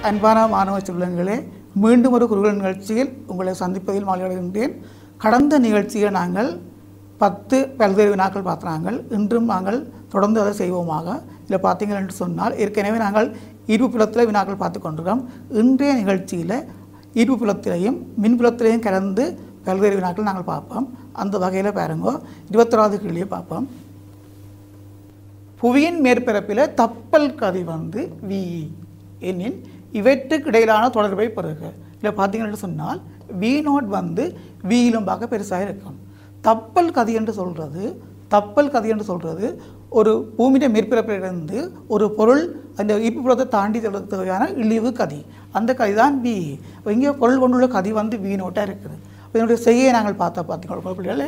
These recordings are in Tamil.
அன்பான மாணவ செல்வங்களே மீண்டும் ஒரு குருகுல நிகழ்ச்சியில் உங்களை சந்திப்பதில் மகிழ்கின்றேன் கடந்த நிகழ்ச்சியில் நாங்கள் பத்து பல்வேறு வினாக்கள் பார்த்தாங்கள் இன்றும் நாங்கள் தொடர்ந்து அதை செய்வோமாக இதில் பார்த்தீங்கள் என்று சொன்னால் ஏற்கனவே நாங்கள் ஈர்ப்பு புலத்தில் வினாக்கள் பார்த்து கொண்டிருக்கிறோம் இன்றைய நிகழ்ச்சியில் ஈர்ப்பு புலத்திலையும் மின்புலத்திலையும் கலந்து பல்வேறு வினாக்கள் நாங்கள் பார்ப்போம் அந்த வகையில் பாருங்க இருபத்தொராவது கேள்வியை பார்ப்போம் புவியின் மேற்பரப்பில் தப்பல் கதி வந்து வி எனின் இவற்றுக்கு இடையிலான தொடர்பை பெறுக இதில் பார்த்தீங்கன்னு சொன்னால் வி நோட் வந்து வியிலும் பார்க்க பெருசாக இருக்கும் தப்பல் கதி என்று சொல்கிறது தப்பல் கதி என்று சொல்கிறது ஒரு பூமியிட மேற்பரப்பிலிருந்து ஒரு பொருள் அந்த ஈர்ப்புப்புறத்தை தாண்டி செல்வதற்கு தேவையான இழிவு கதி அந்த கதி தான் வி இங்கே பொருள் கொண்டுள்ள கதி வந்து வி நோட்டாக இருக்குது அப்ப இதனுடைய செய்கையை நாங்கள் பார்த்தா பார்த்தீங்களா பிள்ளைகளே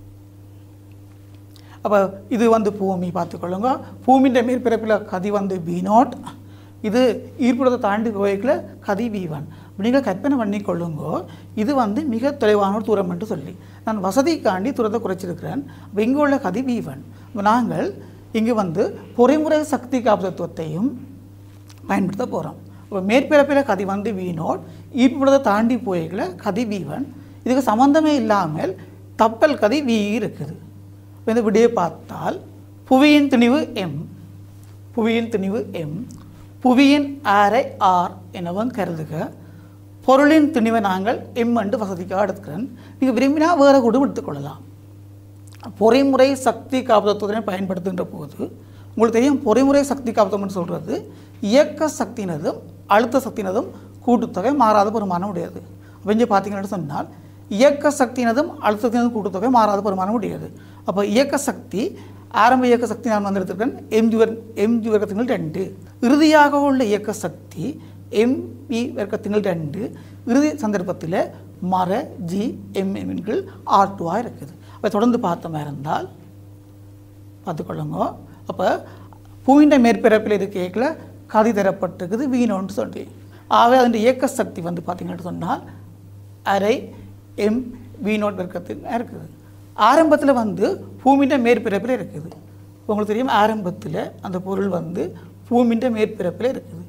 அப்போ இது வந்து பூமி பார்த்துக்கொள்ளுங்க பூமியின் மேற்பரப்பில் கதி வந்து வி நாட் இது ஈர்ப்புறத்தை தாண்டி போய்க்கல கதி வி ஒன் நீங்கள் கற்பனை பண்ணிக்கொள்ளுங்க இது வந்து மிக தொலைவான ஒரு தூரம் என்று சொல்லி நான் வசதிக்காண்டி தூரத்தை குறைச்சிருக்கிறேன் அப்போ இங்கே உள்ள கதி வி ஒன் நாங்கள் இங்கே வந்து பொறிமுறை சக்தி காப்பகத்துவத்தையும் பயன்படுத்த போகிறோம் இப்போ மேற்பரப்பில் கதி வந்து வி நோட் ஈர்ப்புறத்தை தாண்டி போய்க்கல கதி வி ஒன் இதுக்கு சம்மந்தமே இல்லாமல் தப்பல் கதி வி இருக்குது இப்போ இந்த விடையை பார்த்தால் புவியின் திணிவு எம் புவியின் திணிவு எம் புவியின் ஆரை ஆர் எனவும் கருதுக பொருளின் திணிவை நாங்கள் எம் என்று வசதிக்காக எடுத்துக்கிறேன் நீங்கள் விரும்பினா வேறு கூட எடுத்துக்கொள்ளலாம் பொறிமுறை சக்தி காப்பகத்துவத்தினை பயன்படுத்துகின்ற போது உங்களுக்கு தெரியும் பொறிமுறை சக்தி காப்பகம்னு சொல்கிறது இயக்க சக்தியினதும் அழுத்த சக்தியினதும் கூட்டுத்தொகை மாறாத பெருமானம் உடையது அப்போ இங்கே பார்த்தீங்கன்னு சொன்னால் இயக்க சக்தியினதும் அழுத்த சக்தியினதும் கூட்டுத்தொகை மாறாத பெருமானம் உடையது அப்போ இயக்க சக்தி ஆரம்ப இயக்க சக்தி நான் வந்து எடுத்துக்கிறேன் எம்ஜி வர் எம்ஜி வர்க்கத்தினால் ரெண்டு இறுதியாக உள்ள இயக்க சக்தி எம்பி வர்க்கத்தினால் ரெண்டு இறுதி சந்தர்ப்பத்தில் மர ஜி எம் எம்கள் ஆர் டூவாக இருக்குது அப்போ தொடர்ந்து பார்த்தோமா இருந்தால் பார்த்துக்கொள்ளுங்க அப்போ பூவின் மேற்பரப்பில் இது கேட்கல கதி தரப்பட்டிருக்குது வீணோன்னு சொல்லி ஆகவே அதன் இயக்க சக்தி வந்து பார்த்தீங்கன்னு சொன்னால் அரை எம் வீணோட் வர்க்கத்தில் இருக்குது ஆரம்பத்தில் வந்து பூமியின் மேற்பரப்பில் இருக்குது உங்களுக்கு தெரியும் ஆரம்பத்தில் அந்த பொருள் வந்து பூமியின் மேற்பரப்பில் இருக்குது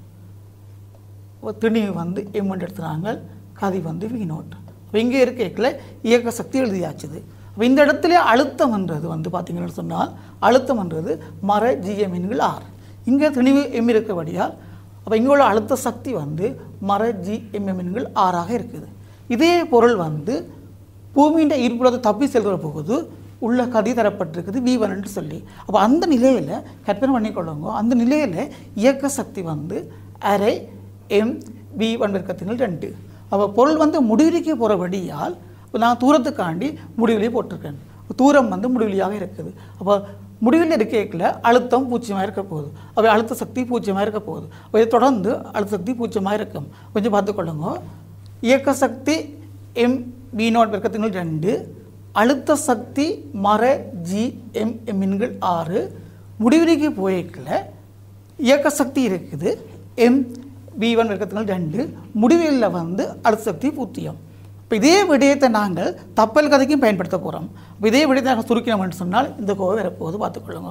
திணிவு வந்து எம்மன் எடுத்துனாங்க கதி வந்து வீணோட் அப்போ இங்கே இருக்கையில் இயக்க சக்தி எழுதியாச்சுது அப்போ இந்த இடத்துல அழுத்தம்ன்றது வந்து பார்த்தீங்கன்னு சொன்னால் அழுத்தம்ன்றது மர ஜிஎம்என்கள் ஆர் இங்கே திணிவு எம் இருக்கிறபடியால் அப்போ இங்கே உள்ள அழுத்த சக்தி வந்து மர ஜிஎம்என்கள் ஆறாக இருக்குது இதே பொருள் வந்து பூமியின் ஈர்ப்புலத்தை தப்பி செல்கிற போகுது உள்ள கதி தரப்பட்டிருக்குது வி ஒன்னு சொல்லி அப்போ அந்த நிலையில் கற்பனை பண்ணிக்கொள்ளுங்க அந்த நிலையில் இயக்க சக்தி வந்து அரை எம் வி ஒன் வர்க்கத்தினால் ரெண்டு அப்போ பொருள் வந்து முடிவிலிக்கு போகிறபடியால் நான் தூரத்துக்காண்டி முடிவிலியை போட்டிருக்கேன் தூரம் வந்து முடிவிலியாக இருக்குது அப்போ முடிவில் இருக்கையில் அழுத்தம் பூஜ்ஜியமாக இருக்க போகுது அப்போ அழுத்த சக்தி பூஜ்ஜியமாக இருக்க போகுது அப்போ இதை தொடர்ந்து அழுத்த சக்தி பூஜ்ஜியமாக இருக்கும் கொஞ்சம் பார்த்துக்கொள்ளுங்க இயக்க சக்தி எம் பி நாட் வர்க்கத்தினால் ரெண்டு அழுத்த சக்தி மர ஜி எம் எம்மின்கள் ஆறு முடிவிலிக்கு போய்க்கல இயக்க சக்தி இருக்குது எம் பி ஒன் வர்க்கத்தினால் ரெண்டு முடிவிலில் வந்து அழுத்த சக்தி பூத்தியம் இப்போ இதே விடயத்தை நாங்கள் தப்பல் கதைக்கும் பயன்படுத்த போகிறோம் இப்போ இதே விடயத்தை நாங்கள் சுருக்கினோம்னு சொன்னால் இந்த கோவை வரப்போகுது பார்த்துக்கொள்ளுங்க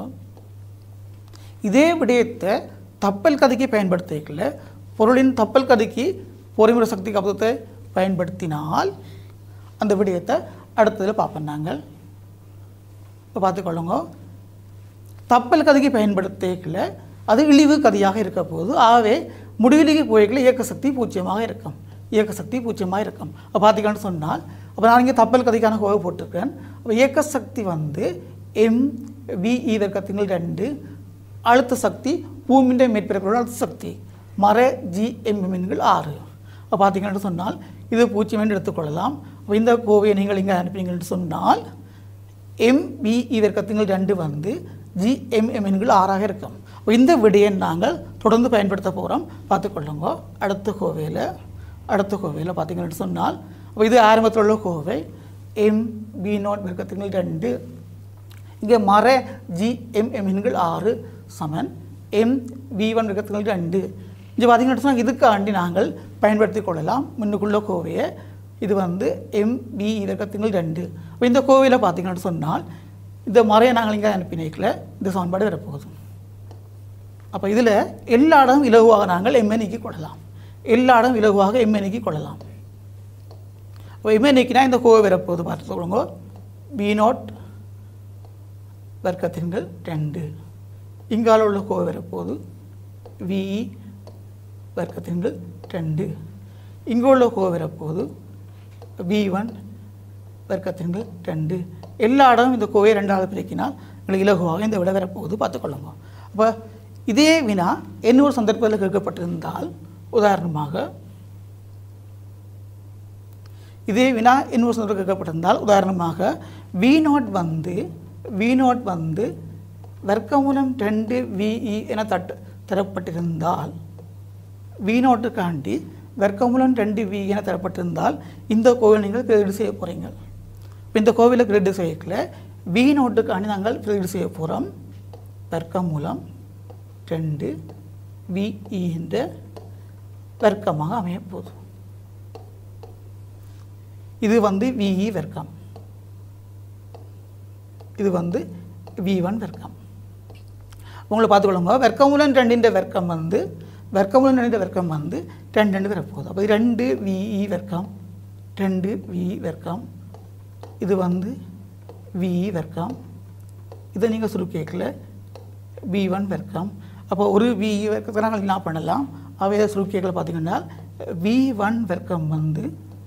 இதே விடயத்தை தப்பல் கதைக்கு பயன்படுத்திக்கல பொருளின் தப்பல் கதைக்கு பொறிமுறை சக்தி கபதத்தை பயன்படுத்தினால் அந்த விடயத்தை அடுத்ததில் பார்ப்போம் நாங்கள் இப்போ பார்த்துக்கொள்ளுங்க தப்பல் கதைக்கு பயன்படுத்திக்கல அது இழிவு கதியாக இருக்க போது ஆகவே முடிவிலிக்கு போய்க்கல இயக்க சக்தி பூஜ்ஜியமாக இருக்கும் இயக்க சக்தி பூஜ்ஜியமாக இருக்கும் அப்போ பார்த்தீங்கன்னு சொன்னால் அப்போ நான் இங்கே தப்பல் கதைக்கான கோவை போட்டிருக்கேன் அப்போ இயக்க சக்தி வந்து எம் விஇ வர்க்கத்தினால் ரெண்டு அழுத்த சக்தி பூமியின் மேற்பரப்பில் அழுத்த சக்தி மர ஜி எம்எம்என்கள் ஆறு அப்போ பார்த்தீங்கன்னு சொன்னால் இது பூஜ்ஜியம் என்று எடுத்துக்கொள்ளலாம் அப்போ இந்த கோவையை நீங்கள் இங்கே அனுப்பினீங்கன்னு சொன்னால் எம்பிஇ வர்க்கத்தினால் ரெண்டு வந்து ஜிஎம்எம்என்கள் ஆறாக இருக்கும் அப்போ இந்த விடையை நாங்கள் தொடர்ந்து பயன்படுத்த போகிறோம் பார்த்துக்கொள்ளுங்க அடுத்த கோவையில் அடுத்த கோவையில் பார்த்தீங்கன்னு சொன்னால் அப்போ இது ஆரம்பத்தில் உள்ள கோவை எம் பி நாட் வர்க்கத்தினால் ரெண்டு இங்கே மர ஜி எம் எம்என்கள் ஆறு சமன் எம் வி ஒன் வர்க்கத்தினால் ரெண்டு இங்கே பார்த்தீங்கன்னு சொன்னால் இதுக்காண்டி நாங்கள் பயன்படுத்தி கொள்ளலாம் முன்னுக்குள்ள கோவையை இது வந்து எம் பி வர்க்கத்தினால் ரெண்டு இப்போ இந்த கோவையில் பார்த்தீங்கன்னு சொன்னால் இந்த மறையை நாங்கள் இங்கே அனுப்பினீக்கல இந்த சமன்பாடு வரப்போகுது அப்போ இதில் எல்லா இடமும் இலகுவாக நாங்கள் எம்ஏ நீக்கி கொள்ளலாம் எல்லா இடம் இலகுவாக எம்என்னிக்கு கொள்ளலாம் அப்போ எம்என்னிக்குனா இந்த கோவை வரப்போகுது பார்த்து சொல்லுங்க பி நாட் வர்க்கத்தின்கள் ரெண்டு இங்கால உள்ள கோவை வரப்போகுது விஇ வர்க்கத்தின்கள் ரெண்டு இங்கே உள்ள கோவை வரப்போகுது வி ஒன் வர்க்கத்தின்கள் ரெண்டு எல்லா இடமும் இந்த கோவையை ரெண்டாவது பிரிக்கினால் உங்களுக்கு இலகுவாக இந்த விட வரப்போகுது பார்த்துக்கொள்ளுங்க அப்போ இதே வினா இன்னொரு சந்தர்ப்பத்தில் கேட்கப்பட்டிருந்தால் உதாரணமாக இதே வினா இன்னொரு சந்தர்ப்பம் கேட்கப்பட்டிருந்தால் உதாரணமாக வி நாட் வந்து வி நாட் வந்து வர்க்கமூலம் ரெண்டு விஇ என தட்டு தரப்பட்டிருந்தால் வி நோட்டுக்காண்டி வர்க்கமூலம் ரெண்டு வி என தரப்பட்டிருந்தால் இந்த கோவில் நீங்கள் கிரெடிட் செய்ய போகிறீங்க இப்போ இந்த கோவிலை கிரெடிட் செய்யக்கல வி நோட்டுக்காண்டி நாங்கள் கிரெடிட் செய்ய போகிறோம் வர்க்கமூலம் ரெண்டு விஇ என்ற வர்க்கமாக அமையப் போகுது இது வந்து விஇ வர்க்கம் இது வந்து வி ஒன் வர்க்கம் உங்களை பார்த்துக்கொள்ளுங்க வர்க்கமூலம் ரெண்டின்ற வர்க்கம் வந்து வர்க்கமூலம் ரெண்டு வர்க்கம் வந்து ரெண்டு ரெண்டு வரப்போகுது அப்போ இது ரெண்டு விஇ வர்க்கம் ரெண்டு விஇ வர்க்கம் இது வந்து விஇ வர்க்கம் இதை நீங்கள் சுருக்கேக்கில் வி ஒன் வர்க்கம் அப்போ ஒரு விஇ வர்க்கத்தை நாங்கள் என்ன பண்ணலாம் அவைய சுருக்கேக்கில் பார்த்தீங்கன்னா வி ஒன் வர்க்கம் வந்து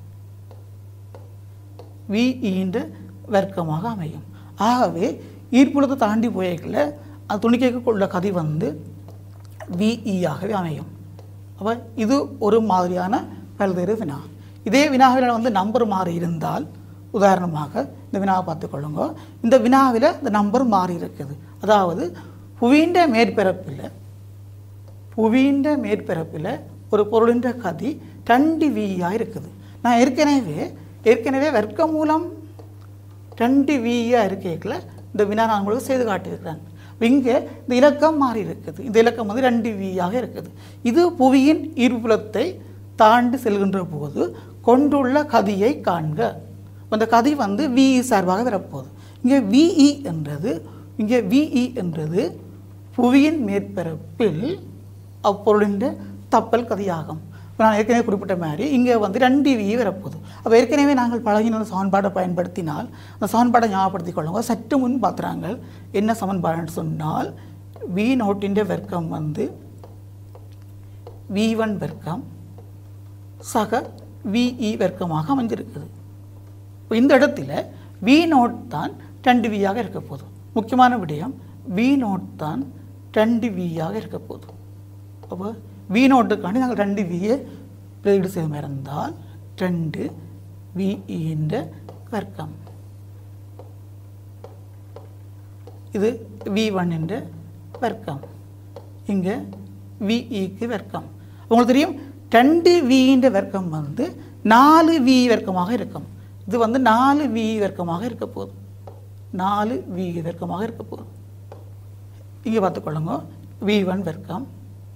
விஇன்ற வர்க்கமாக அமையும் ஆகவே ஈர்ப்புலத்தை தாண்டி போயக்கில் அது துணிக்கைக்குள்ள கதி வந்து விஇயாகவே அமையும் அப்போ இது ஒரு மாதிரியான பல்வேறு வினா இதே வினாவில் வந்து நம்பர் மாறி இருந்தால் உதாரணமாக இந்த வினாவை பார்த்துக்கொள்ளுங்க இந்த வினாவில் இந்த நம்பர் மாறி இருக்குது அதாவது புவின்ற மேற்பரப்பில் புவின்ற மேற்பரப்பில் ஒரு பொருளின்ற கதி ரெண்டு வியாக இருக்குது நான் ஏற்கனவே ஏற்கனவே வர்க்க மூலம் ரெண்டு வியாக இருக்கேக்கில் இந்த வினா நான் உங்களுக்கு செய்து காட்டியிருக்கிறேன் இங்கே இந்த இலக்கம் மாறி இருக்குது இந்த இலக்கம் வந்து ரெண்டு வியாக இருக்குது இது புவியின் ஈர்ப்புலத்தை தாண்டி செல்கின்ற போது கொண்டுள்ள கதியை காண்க அந்த கதி வந்து விஇ சார்பாக வரப்போகுது இங்கே விஇ என்றது இங்கே விஇ என்றது புவியின் மேற்பரப்பில் அப்பொருளின் தப்பல் கதியாகும் இப்ப நான் ஏற்கனவே குறிப்பிட்ட மாதிரி இங்கே வந்து ரெண்டு வி வரப்போகுது அப்போ ஏற்கனவே நாங்கள் பழகின சமன்பாடை பயன்படுத்தினால் அந்த சமன்பாடை ஞாபகப்படுத்திக் கொள்ளுங்க சற்று முன் பார்த்துறாங்க என்ன சமன்பாடுன்னு சொன்னால் வி நோட்டின் வர்க்கம் வந்து வி ஒன் வர்க்கம் சக விஇ வர்க்கமாக அமைஞ்சிருக்குது இப்போ இந்த இடத்துல வி நோட் தான் ரெண்டு வியாக இருக்க போகுது முக்கியமான விடயம் வி நோட் தான் ரெண்டு வியாக இருக்க போகுது அப்போ வி நோட்டுக்காண்டி நாங்கள் ரெண்டு வியை பிரீடு செய்ய இருந்தால் ரெண்டு விஇன்ற வர்க்கம் இது வி ஒன்னின்ற வர்க்கம் இங்கே விஇக்கு வர்க்கம் உங்களுக்கு தெரியும் ரெண்டு வின்ற வர்க்கம் வந்து நாலு வி வர்க்கமாக இருக்கும் இது வந்து நாலு வி வர்க்கமாக இருக்க போகுது நாலு வி வர்க்கமாக இருக்க போகுது இங்கே பார்த்துக்கொள்ளுங்க வி ஒன் வர்க்கம்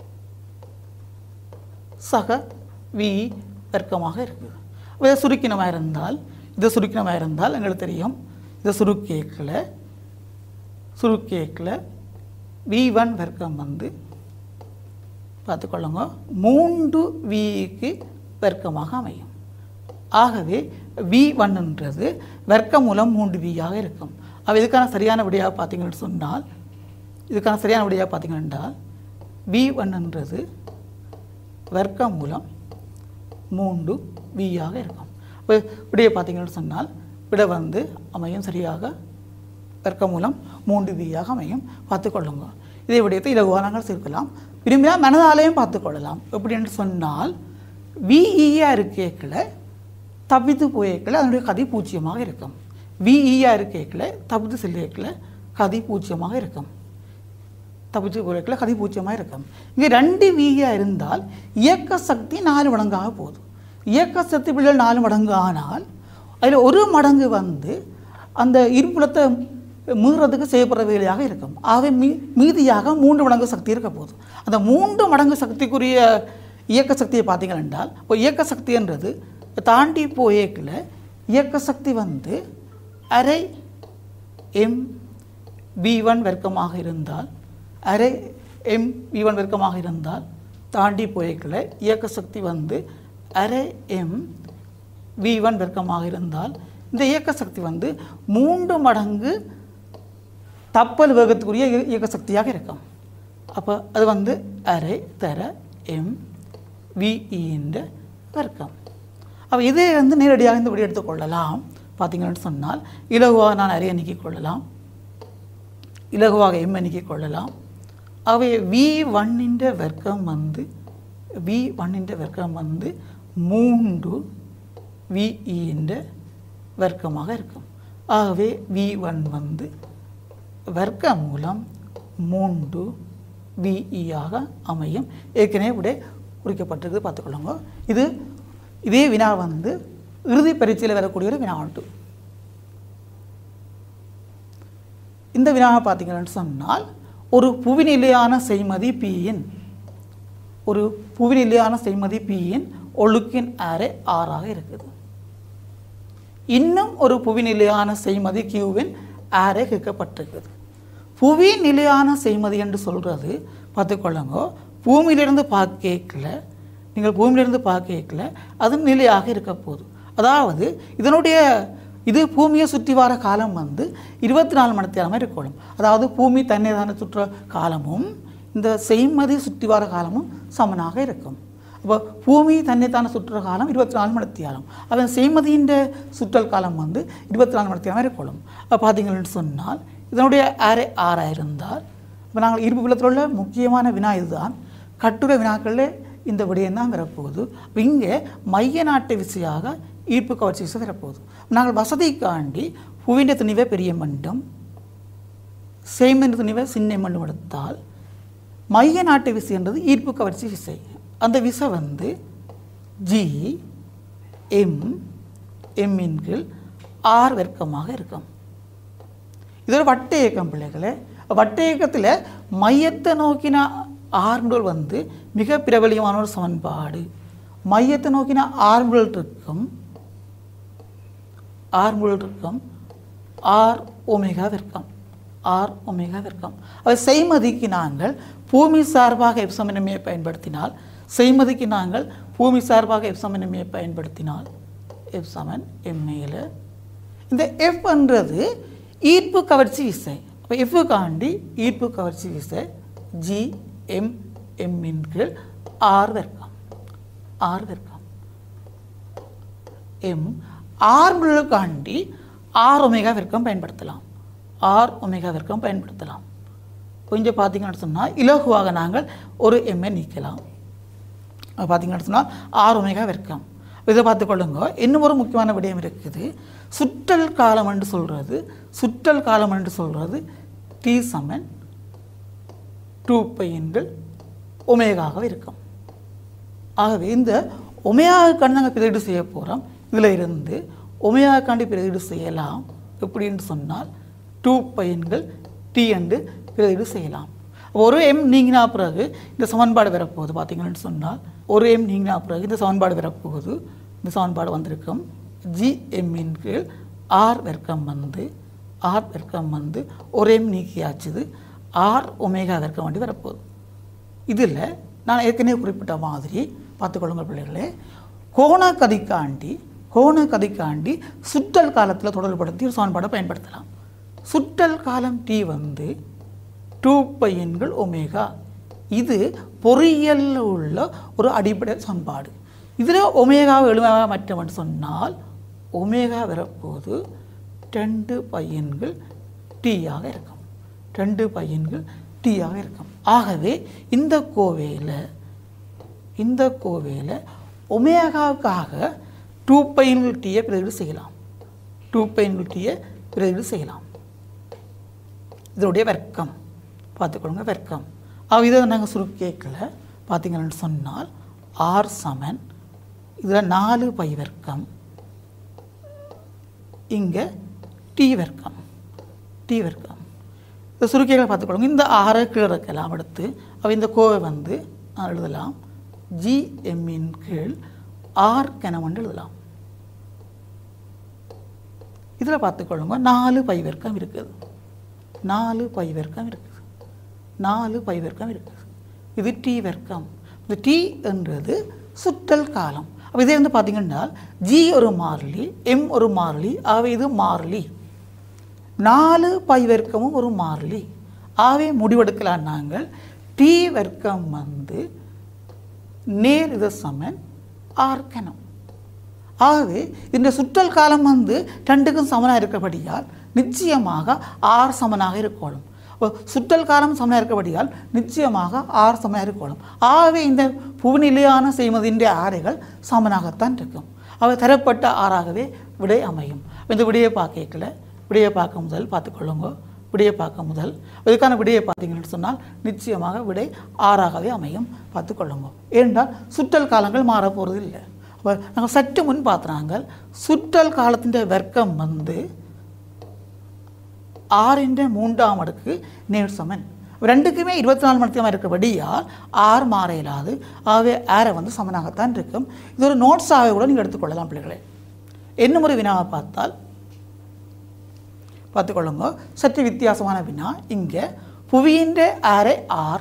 சக வி வர்க்கமாக இருக்குது இதை சுருக்கினமாக இருந்தால் இதை சுருக்கினமாக இருந்தால் எங்களுக்கு தெரியும் இதை சுருக்கேக்கில் சுருக்கேக்கில் வி ஒன் வர்க்கம் வந்து பார்த்துக்கொள்ளுங்க மூன்று விக்கு வர்க்கமாக அமையும் ஆகவே வி ஒன்ன்றது வர்க்க மூலம் மூன்று வியாக இருக்கும் அப்போ இதுக்கான சரியான விடையாக பார்த்தீங்கன்னு சொன்னால் இதுக்கான சரியான விடையாக பார்த்தீங்கன்னா வி ஒன்ன்றது வர்க்க மூலம் மூன்று வியாக இருக்கும் இப்போ விடையை பார்த்தீங்கன்னு சொன்னால் விடை வந்து அமையும் சரியாக வர்க்க மூலம் மூன்று வியாக அமையும் பார்த்துக்கொள்ளுங்க இதே விடயத்தை இலகுவாக நாங்கள் சேர்க்கலாம் விரும்பினால் மனதாலையும் பார்த்துக்கொள்ளலாம் எப்படின்னு சொன்னால் விஇஆர் இருக்கேக்கில் தப்பித்து போயேக்கில் அதனுடைய கதி பூஜ்ஜியமாக இருக்கும் விஇஆர் இருக்கேக்கில் தப்பித்து செல்லியக்கில் கதி பூஜ்ஜியமாக இருக்கும் தப்பிச்சு போயக்கில் கதி பூஜ்ஜியமாக இருக்கும் இங்கே ரெண்டு விஇஆர் இருந்தால் இயக்க சக்தி நாலு மடங்காக போகுது இயக்க சக்தி பிள்ளைகள் நாலு மடங்கு ஆனால் அதில் ஒரு மடங்கு வந்து அந்த இருப்புலத்தை மீறதுக்கு செய்யப்படுற வேலையாக இருக்கும் ஆகவே மீ மீதியாக மூன்று மடங்கு சக்தி இருக்க போகுது அந்த மூன்று மடங்கு சக்திக்குரிய இயக்க சக்தியை பார்த்தீங்கள் என்றால் இப்போ இயக்க சக்தின்றது தாண்டி போயேக்கில் இயக்க சக்தி வந்து அரை எம் வி ஒன் வர்க்கமாக இருந்தால் அரை எம் வி ஒன் வர்க்கமாக இருந்தால் தாண்டி போய்க்கல இயக்க சக்தி வந்து அரை எம் வி ஒன் வர்க்கமாக இருந்தால் இந்த இயக்க சக்தி வந்து மூன்று மடங்கு தப்பல் வேகத்துக்குரிய இய- இயக்க சக்தியாக இருக்கும் அப்போ அது வந்து அரை தர எம் விஇன்ற வர்க்கம் அப்போ இதை வந்து நேரடியாக இந்த விட எடுத்துக்கொள்ளலாம் பார்த்தீங்கன்னு சொன்னால் இலகுவாக நான் அரையை நீக்கிக் கொள்ளலாம் இலகுவாக எம் நீக்கிக் கொள்ளலாம் அவை வி ஒன்னின்ற வர்க்கம் வந்து வி ஒன்னின்ற வர்க்கம் வந்து மூன்று விஇன்ற வர்க்கமாக இருக்கும் ஆகவே வி ஒன் வந்து வர்க்க மூலம் மூன்று விஇயாக அமையும் ஏற்கனவே விட குறிக்கப்பட்டிருக்கு பார்த்துக்கொள்ளுங்க இது இதே வினா வந்து இறுதி பரீட்சையில் வரக்கூடிய ஒரு வினா உண்டு இந்த வினாவை பார்த்தீங்கன்னு சொன்னால் ஒரு புவிநிலையான செய்மதி பியின் ஒரு புவிநிலையான செய்மதி பியின் ஒழுக்கின் அரை ஆறாக இருக்குது இன்னும் ஒரு புவிநிலையான செய்மதி கியூவின் ஆரே கேட்கப்பட்டிருக்குது புவி நிலையான செய்மதி என்று சொல்கிறது பார்த்துக்கொள்ளுங்க பூமியிலிருந்து பார்க்கல நீங்கள் பூமியிலிருந்து பார்க்கல அது நிலையாக இருக்க போகுது அதாவது இதனுடைய இது பூமியை சுற்றி வர காலம் வந்து இருபத்தி நாலு மணி நேரமாக இருக்கணும் அதாவது பூமி தன்னை தானே சுற்ற காலமும் இந்த செய்மதி சுற்றி வர காலமும் சமனாக இருக்கும் அப்போ பூமி தன்னைத்தானே சுற்றுற காலம் இருபத்தி நாலு மணி நேரம் அவன் செய்மதியின் சுற்றல் காலம் வந்து இருபத்தி நாலு மணி நேரம் இருக்கணும் அப்போ பார்த்தீங்கன்னு சொன்னால் இதனுடைய அரை ஆறாக இருந்தால் இப்போ நாங்கள் இருப்பு பிள்ளத்தில் உள்ள முக்கியமான வினா இதுதான் கட்டுரை வினாக்களில் இந்த விடயம் தான் வரப்போகுது அப்ப இங்கே மைய நாட்டு விசையாக ஈர்ப்பு கவர்ச்சி விசை வரப்போகுது நாங்கள் வசதிக்காண்டி புவிண்ட துணிவை பெரிய மண்டும் செய்மந்த துணிவை சின்ன மண்டும் எடுத்தால் மைய நாட்டு விசை என்றது ஈர்ப்பு கவர்ச்சி விசை அந்த விசை வந்து ஜி எம் எம்மின் கீழ் ஆர் வர்க்கமாக இருக்கும் இது ஒரு வட்ட இயக்கம் பிள்ளைகளே வட்ட இயக்கத்தில் மையத்தை நோக்கின ஆர்முடல் வந்து மிக பிரபலியமான ஒரு சமன்பாடு மையத்தை நோக்கின ஆர்முடல் இருக்கும் ஆர்முடல் இருக்கும் ஆர் ஒமேகா வர்க்கம் ஆர் ஒமேகா வர்க்கம் அவை செய்மதிக்கு நாங்கள் பூமி சார்பாக எப்சமனமையை பயன்படுத்தினால் செய்மதிக்கு நாங்கள் பூமி சார்பாக எப்சமனமையை பயன்படுத்தினால் எப்சமன் எம்ஏல இந்த எஃப்ன்றது ஈர்ப்பு கவர்ச்சி விசை அப்போ எஃப் காண்டி ஈர்ப்பு கவர்ச்சி விசை ஜி எம் எம்மின் கீழ் ஆர் வர்க்கம் ஆர் வர்க்கம் எம் ஆர் காண்டி ஆர் ஒமேகா வர்க்கம் பயன்படுத்தலாம் ஆர் ஒமேகா வர்க்கம் பயன்படுத்தலாம் கொஞ்சம் பார்த்தீங்கன்னு சொன்னால் இலகுவாக நாங்கள் ஒரு எம்ஐ நீக்கலாம் அது பார்த்தீங்கன்னு சொன்னால் ஆர் ஒமேகா வர்க்கம் இதை பார்த்துக்கொள்ளுங்க இன்னும் ஒரு முக்கியமான விடயம் இருக்குது சுற்றல் காலம் என்று சொல்கிறது சுற்றல் காலம் என்று சொல்கிறது டி சமன் டூ பையன்கள் ஒமேகாக இருக்கும் ஆகவே இந்த ஒமையாவுக்காண்டி நாங்கள் பிரீடு செய்ய போகிறோம் இதில் இருந்து ஒமையாவுக்காண்டி பிரீடு செய்யலாம் எப்படின்னு சொன்னால் டூ பையன்கள் டி என்று பிரீடு செய்யலாம் ஒரு எம் நீங்கினா பிறகு இந்த சமன்பாடு வரப்போகுது பார்த்தீங்கன்னு சொன்னால் ஒரு எம் நீங்கினா பிறகு இந்த சமன்பாடு வரப்போகுது இந்த சமன்பாடு வந்திருக்கும் ஜி எம்மின் கீழ் ஆர் வர்க்கம் வந்து ஆர் வர்க்கம் வந்து ஒரு எம் நீக்கியாச்சுது ஆர் ஒமேகா வர்க்கம் வண்டி வரப்போகுது இதில் நான் ஏற்கனவே குறிப்பிட்ட மாதிரி பார்த்துக்கொள்ளுங்க பிள்ளைகளே கோண கதிக்காண்டி கோண கதிக்காண்டி சுற்றல் காலத்தில் தொடர்படுத்தி ஒரு சமன்பாடை பயன்படுத்தலாம் சுற்றல் காலம் டி வந்து டூ பையன்கள் ஒமேகா இது பொறியியலில் உள்ள ஒரு அடிப்படை சமன்பாடு இதில் ஒமேகாவை எளிமையாக மாற்றவன் சொன்னால் ஒமேகா வரப்போது ரெண்டு பையன்கள் டீயாக இருக்கும் ரெண்டு பையன்கள் டீயாக இருக்கும் ஆகவே இந்த கோவையில் இந்த கோவையில் ஒமேகாவுக்காக டூ பையன்கள் டீயை பிரதிடு செய்யலாம் டூ பையன்கள் டீயை பிரதிடு செய்யலாம் இதனுடைய வர்க்கம் பார்த்துக்கொள்ளுங்க வர்க்கம் அவ இதை நாங்கள் சுருக்கேக்கில் பார்த்தீங்கன்னு சொன்னால் ஆர் சமன் இதில் நாலு பை வர்க்கம் இங்கே டி வர்க்கம் டி வர்க்கம் இந்த சுருக்கைகளை பார்த்துக்கொள்ளுங்க இந்த ஆறை கீழே இருக்கலாம் எடுத்து அவ இந்த கோவை வந்து நான் எழுதலாம் ஜி எம்மின் கீழ் ஆர் கனமண்டு எழுதலாம் இதில் பார்த்துக்கொள்ளுங்க நாலு பை வர்க்கம் இருக்குது நாலு பை வர்க்கம் இருக்குது நாலு பை வர்க்கம் இருக்குது இது டி வர்க்கம் இந்த டி என்றது சுற்றல் காலம் அப்போ இதே வந்து பார்த்தீங்கன்னா ஜி ஒரு மாறிலி எம் ஒரு மாறிலி ஆகவே இது மாறிலி நாலு பை வர்க்கமும் ஒரு மாறிலி ஆகவே முடிவெடுக்கலாம் நாங்கள் டி வர்க்கம் வந்து நேர் இது சமன் ஆர்க்கணும் ஆகவே இந்த சுற்றல் காலம் வந்து ரெண்டுக்கும் சமனாக இருக்கிறபடியால் நிச்சயமாக ஆர் சமனாக இருக்கணும் அப்போ சுற்றல் காலம் சமனாக இருக்கிறபடியால் நிச்சயமாக ஆர் சமனாக இருக்கணும் ஆகவே இந்த புவிநிலையான செய்மதின்ற ஆரைகள் சமனாகத்தான் இருக்கும் அவை தரப்பட்ட ஆறாகவே விடை அமையும் இந்த விடையை பார்க்கல விடையை பார்க்க முதல் பார்த்துக்கொள்ளுங்க விடையை பார்க்க முதல் இதுக்கான விடையை பார்த்தீங்கன்னு சொன்னால் நிச்சயமாக விடை ஆறாகவே அமையும் பார்த்துக்கொள்ளுங்க ஏனென்றால் சுற்றல் காலங்கள் மாற போகிறது இல்லை அப்போ நாங்கள் சற்று முன் பார்த்துறாங்க சுற்றல் காலத்தின் வர்க்கம் வந்து ஆறிൻ്റെ மூன்றாம் அடுக்கு நேர் சமன் ரெண்டுக்குமே இருபத்தி நாலு மணி நேரம் இருக்கிறபடியால் ஆறு மாற இயலாது ஆகவே ஆரை வந்து சமனாகத்தான் இருக்கும் இது ஒரு நோட்ஸாக கூட நீங்கள் எடுத்துக்கொள்ளலாம் பிள்ளைகளே என்ன ஒரு வினாவை பார்த்தால் பார்த்துக்கொள்ளுங்க சற்று வித்தியாசமான வினா இங்கே புவியின் ஆரை ஆர்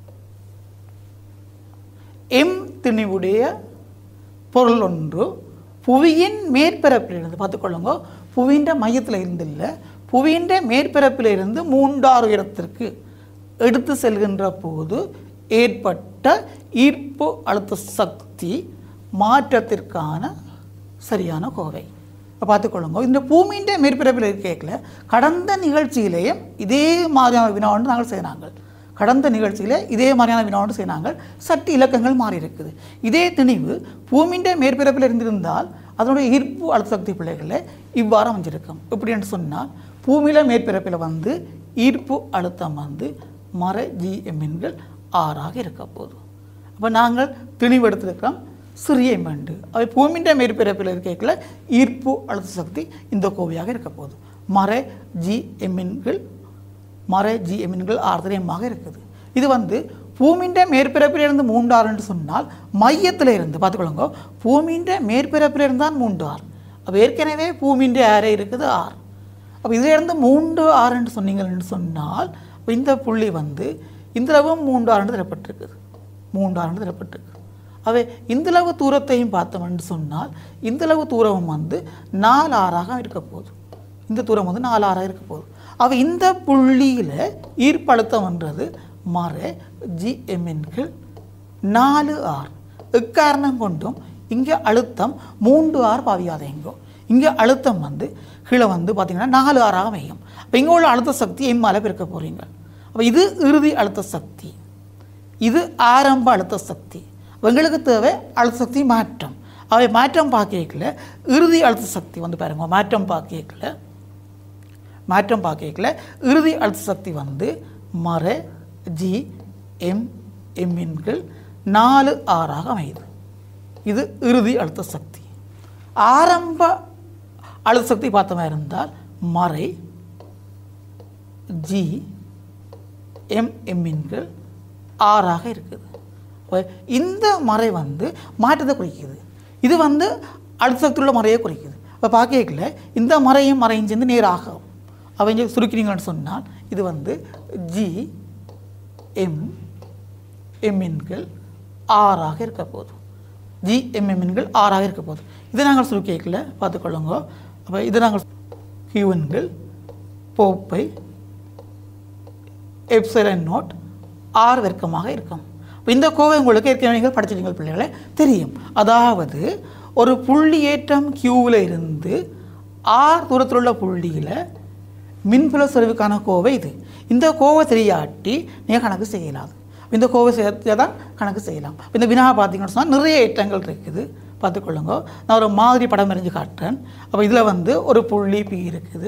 எம் திணிவுடைய பொருள் ஒன்று புவியின் மேற்பரப்பிலிருந்து பார்த்துக்கொள்ளுங்க புவியின் மையத்தில் இருந்து இல்லை புவியின் மேற்பரப்பில் இருந்து மூன்றாறு உயரத்திற்கு எடுத்து செல்கின்ற போது ஏற்பட்ட ஈர்ப்பு அழுத்த சக்தி மாற்றத்திற்கான சரியான கோவை இப்போ பார்த்துக்கொள்ளுங்க இந்த பூமியின் மேற்பரப்பில் இருக்கல கடந்த நிகழ்ச்சியிலேயும் இதே மாதிரியான வினாண்டு நாங்கள் செய்கிறாங்க கடந்த நிகழ்ச்சியில் இதே மாதிரியான வினாண்டு செய்கிறாங்க சற்று இலக்கங்கள் மாறி இருக்குது இதே திணிவு பூமியின் மேற்பரப்பில் இருந்திருந்தால் அதனுடைய ஈர்ப்பு அழுத்த சக்தி பிள்ளைகளில் இவ்வாறு அமைஞ்சிருக்கும் எப்படின்னு சொன்னால் பூமியில் மேற்பரப்பில் வந்து ஈர்ப்பு அழுத்தம் வந்து மர ஜிஎம்என்கள் ஆறாக இருக்க போதும் அப்போ நாங்கள் திணிவு எடுத்திருக்கிறோம் சிறிய மெண்டு அவை பூமியின் மேற்பரப்பில் இருக்கல ஈர்ப்பு அழுத்த சக்தி இந்த கோவையாக இருக்க போகுது மர ஜி எம்என்கள் மர ஜி எம்என்கள் ஆர்தரியமாக இருக்குது இது வந்து பூமியின் மேற்பரப்பிலிருந்து மூன்றார் என்று சொன்னால் மையத்தில் இருந்து பார்த்துக்கொள்ளுங்க பூமியின் மேற்பரப்பில் இருந்தால் மூன்று ஆறு அப்போ ஏற்கனவே பூமியின் ஆரே இருக்குது ஆறு அப்போ இதிலிருந்து மூன்று ஆறு என்று சொன்னீங்கன்னு சொன்னால் அப்ப இந்த புள்ளி வந்து இந்தளவும் மூன்று ஆறு தரப்பட்டிருக்குது மூன்று ஆறு தரப்பட்டிருக்கு அவை இந்தளவு தூரத்தையும் பார்த்தோம்னு சொன்னால் இந்தளவு தூரம் வந்து நாலு ஆறாக இருக்க போகுது இந்த தூரம் வந்து நாலு ஆறாக இருக்க போகுது அவ இந்த புள்ளியில் ஈர்ப்பழுத்தம்ன்றது மர ஜிஎம்என்கள் நாலு ஆர் எக்காரணம் கொண்டும் இங்கே அழுத்தம் மூன்று ஆர் பாவியாதேங்கோ இங்கே அழுத்தம் வந்து கீழே வந்து பார்த்தீங்கன்னா நாலு ஆறாக அமையும் அப்போ இங்கே உள்ள அழுத்த சக்தி எம்மால பெருக்க போகிறீங்க அப்போ இது இறுதி அழுத்த சக்தி இது ஆரம்ப அழுத்த சக்தி எங்களுக்கு தேவை அழுத்த சக்தி மாற்றம் அவை மாற்றம் பார்க்கல இறுதி அழுத்த சக்தி வந்து பாருங்க மாற்றம் பார்க்கல மாற்றம் பார்க்கல இறுதி அழுத்த சக்தி வந்து மர ஜி எம் எம்மின்கள் நாலு ஆறாக அமையுது இது இறுதி அழுத்த சக்தி ஆரம்ப அழுத்த சக்தி பார்த்த மாதிரி இருந்தால் மறை ஜி எம் எம்மின்கள் ஆறாக இருக்குது அப்ப இந்த மறை வந்து மாற்றத்தை குறிக்குது இது வந்து அழுத்த சக்தியுள்ள மறையை குறிக்குது இப்போ பார்க்கல இந்த மறையும் மறையும் சேர்ந்து நேராகும் அவங்க சுருக்கிறீங்கன்னு சொன்னால் இது வந்து ஜி எம் எம்மின்கள் ஆறாக இருக்க போதும் ஜி எம்எம்என்கள் ஆறாக இருக்க போதும் இதை நாங்கள் சுருக்கிக்கல பார்த்துக்கொள்ளுங்க அப்போ இதை நாங்கள் கியூஎன்கள் போப்பை எப்சைலன் நோட் ஆறு வர்க்கமாக இருக்கும் அப்ப இந்த கோவை உங்களுக்கு ஏற்கனவே நீங்கள் படிச்சிருக்கீங்க பிள்ளைகளே தெரியும் அதாவது ஒரு புள்ளி ஏற்றம் கியூவில் இருந்து ஆர் தூரத்தில் உள்ள புள்ளியில் மின்புல செறிவுக்கான கோவை இது இந்த கோவை தெரியாட்டி நீங்கள் கணக்கு செய்யலாது இந்த கோவை சேர்த்து தான் கணக்கு செய்யலாம் இந்த வினா பார்த்தீங்கன்னு சொன்னால் நிறைய ஏற்றங்கள் இருக்குது பார்த்துக்கொள்ளுங்க நான் ஒரு மாதிரி படம் வரைஞ்சு காட்டுறேன் அப்போ இதில் வந்து ஒரு புள்ளி பி இருக்குது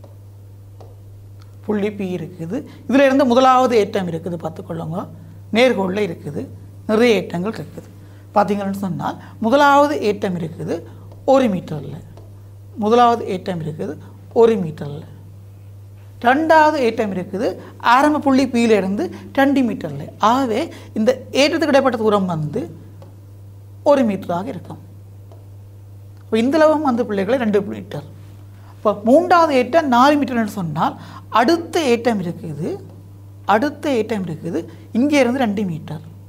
புள்ளி பி இருக்குது இதில் இருந்து முதலாவது ஏற்றம் இருக்குது பார்த்துக்கொள்ளுங்க நேர்கோளில் இருக்குது நிறைய ஏற்றங்கள் இருக்குது பார்த்தீங்கன்னு சொன்னால் முதலாவது ஏற்றம் இருக்குது ஒரு மீட்டரில் முதலாவது ஏற்றம் இருக்குது ஒரு மீட்டரில் ரெண்டாவது ஏற்றம் இருக்குது ஆரம்ப புள்ளி பீல இருந்து ரெண்டு மீட்டரில் ஆகவே இந்த ஏற்றத்துக்கு இடைப்பட்ட தூரம் வந்து ஒரு மீட்டராக இருக்கும் இப்போ இந்தளவும் வந்து பிள்ளைகளை ரெண்டு மீட்டர் இப்போ மூன்றாவது ஏற்றம் நாலு மீட்டர்னு சொன்னால் அடுத்த ஏற்றம் இருக்குது அடுத்த ஏற்றம் இருக்குது இங்கே இருந்து ரெண்டு மீட்டர்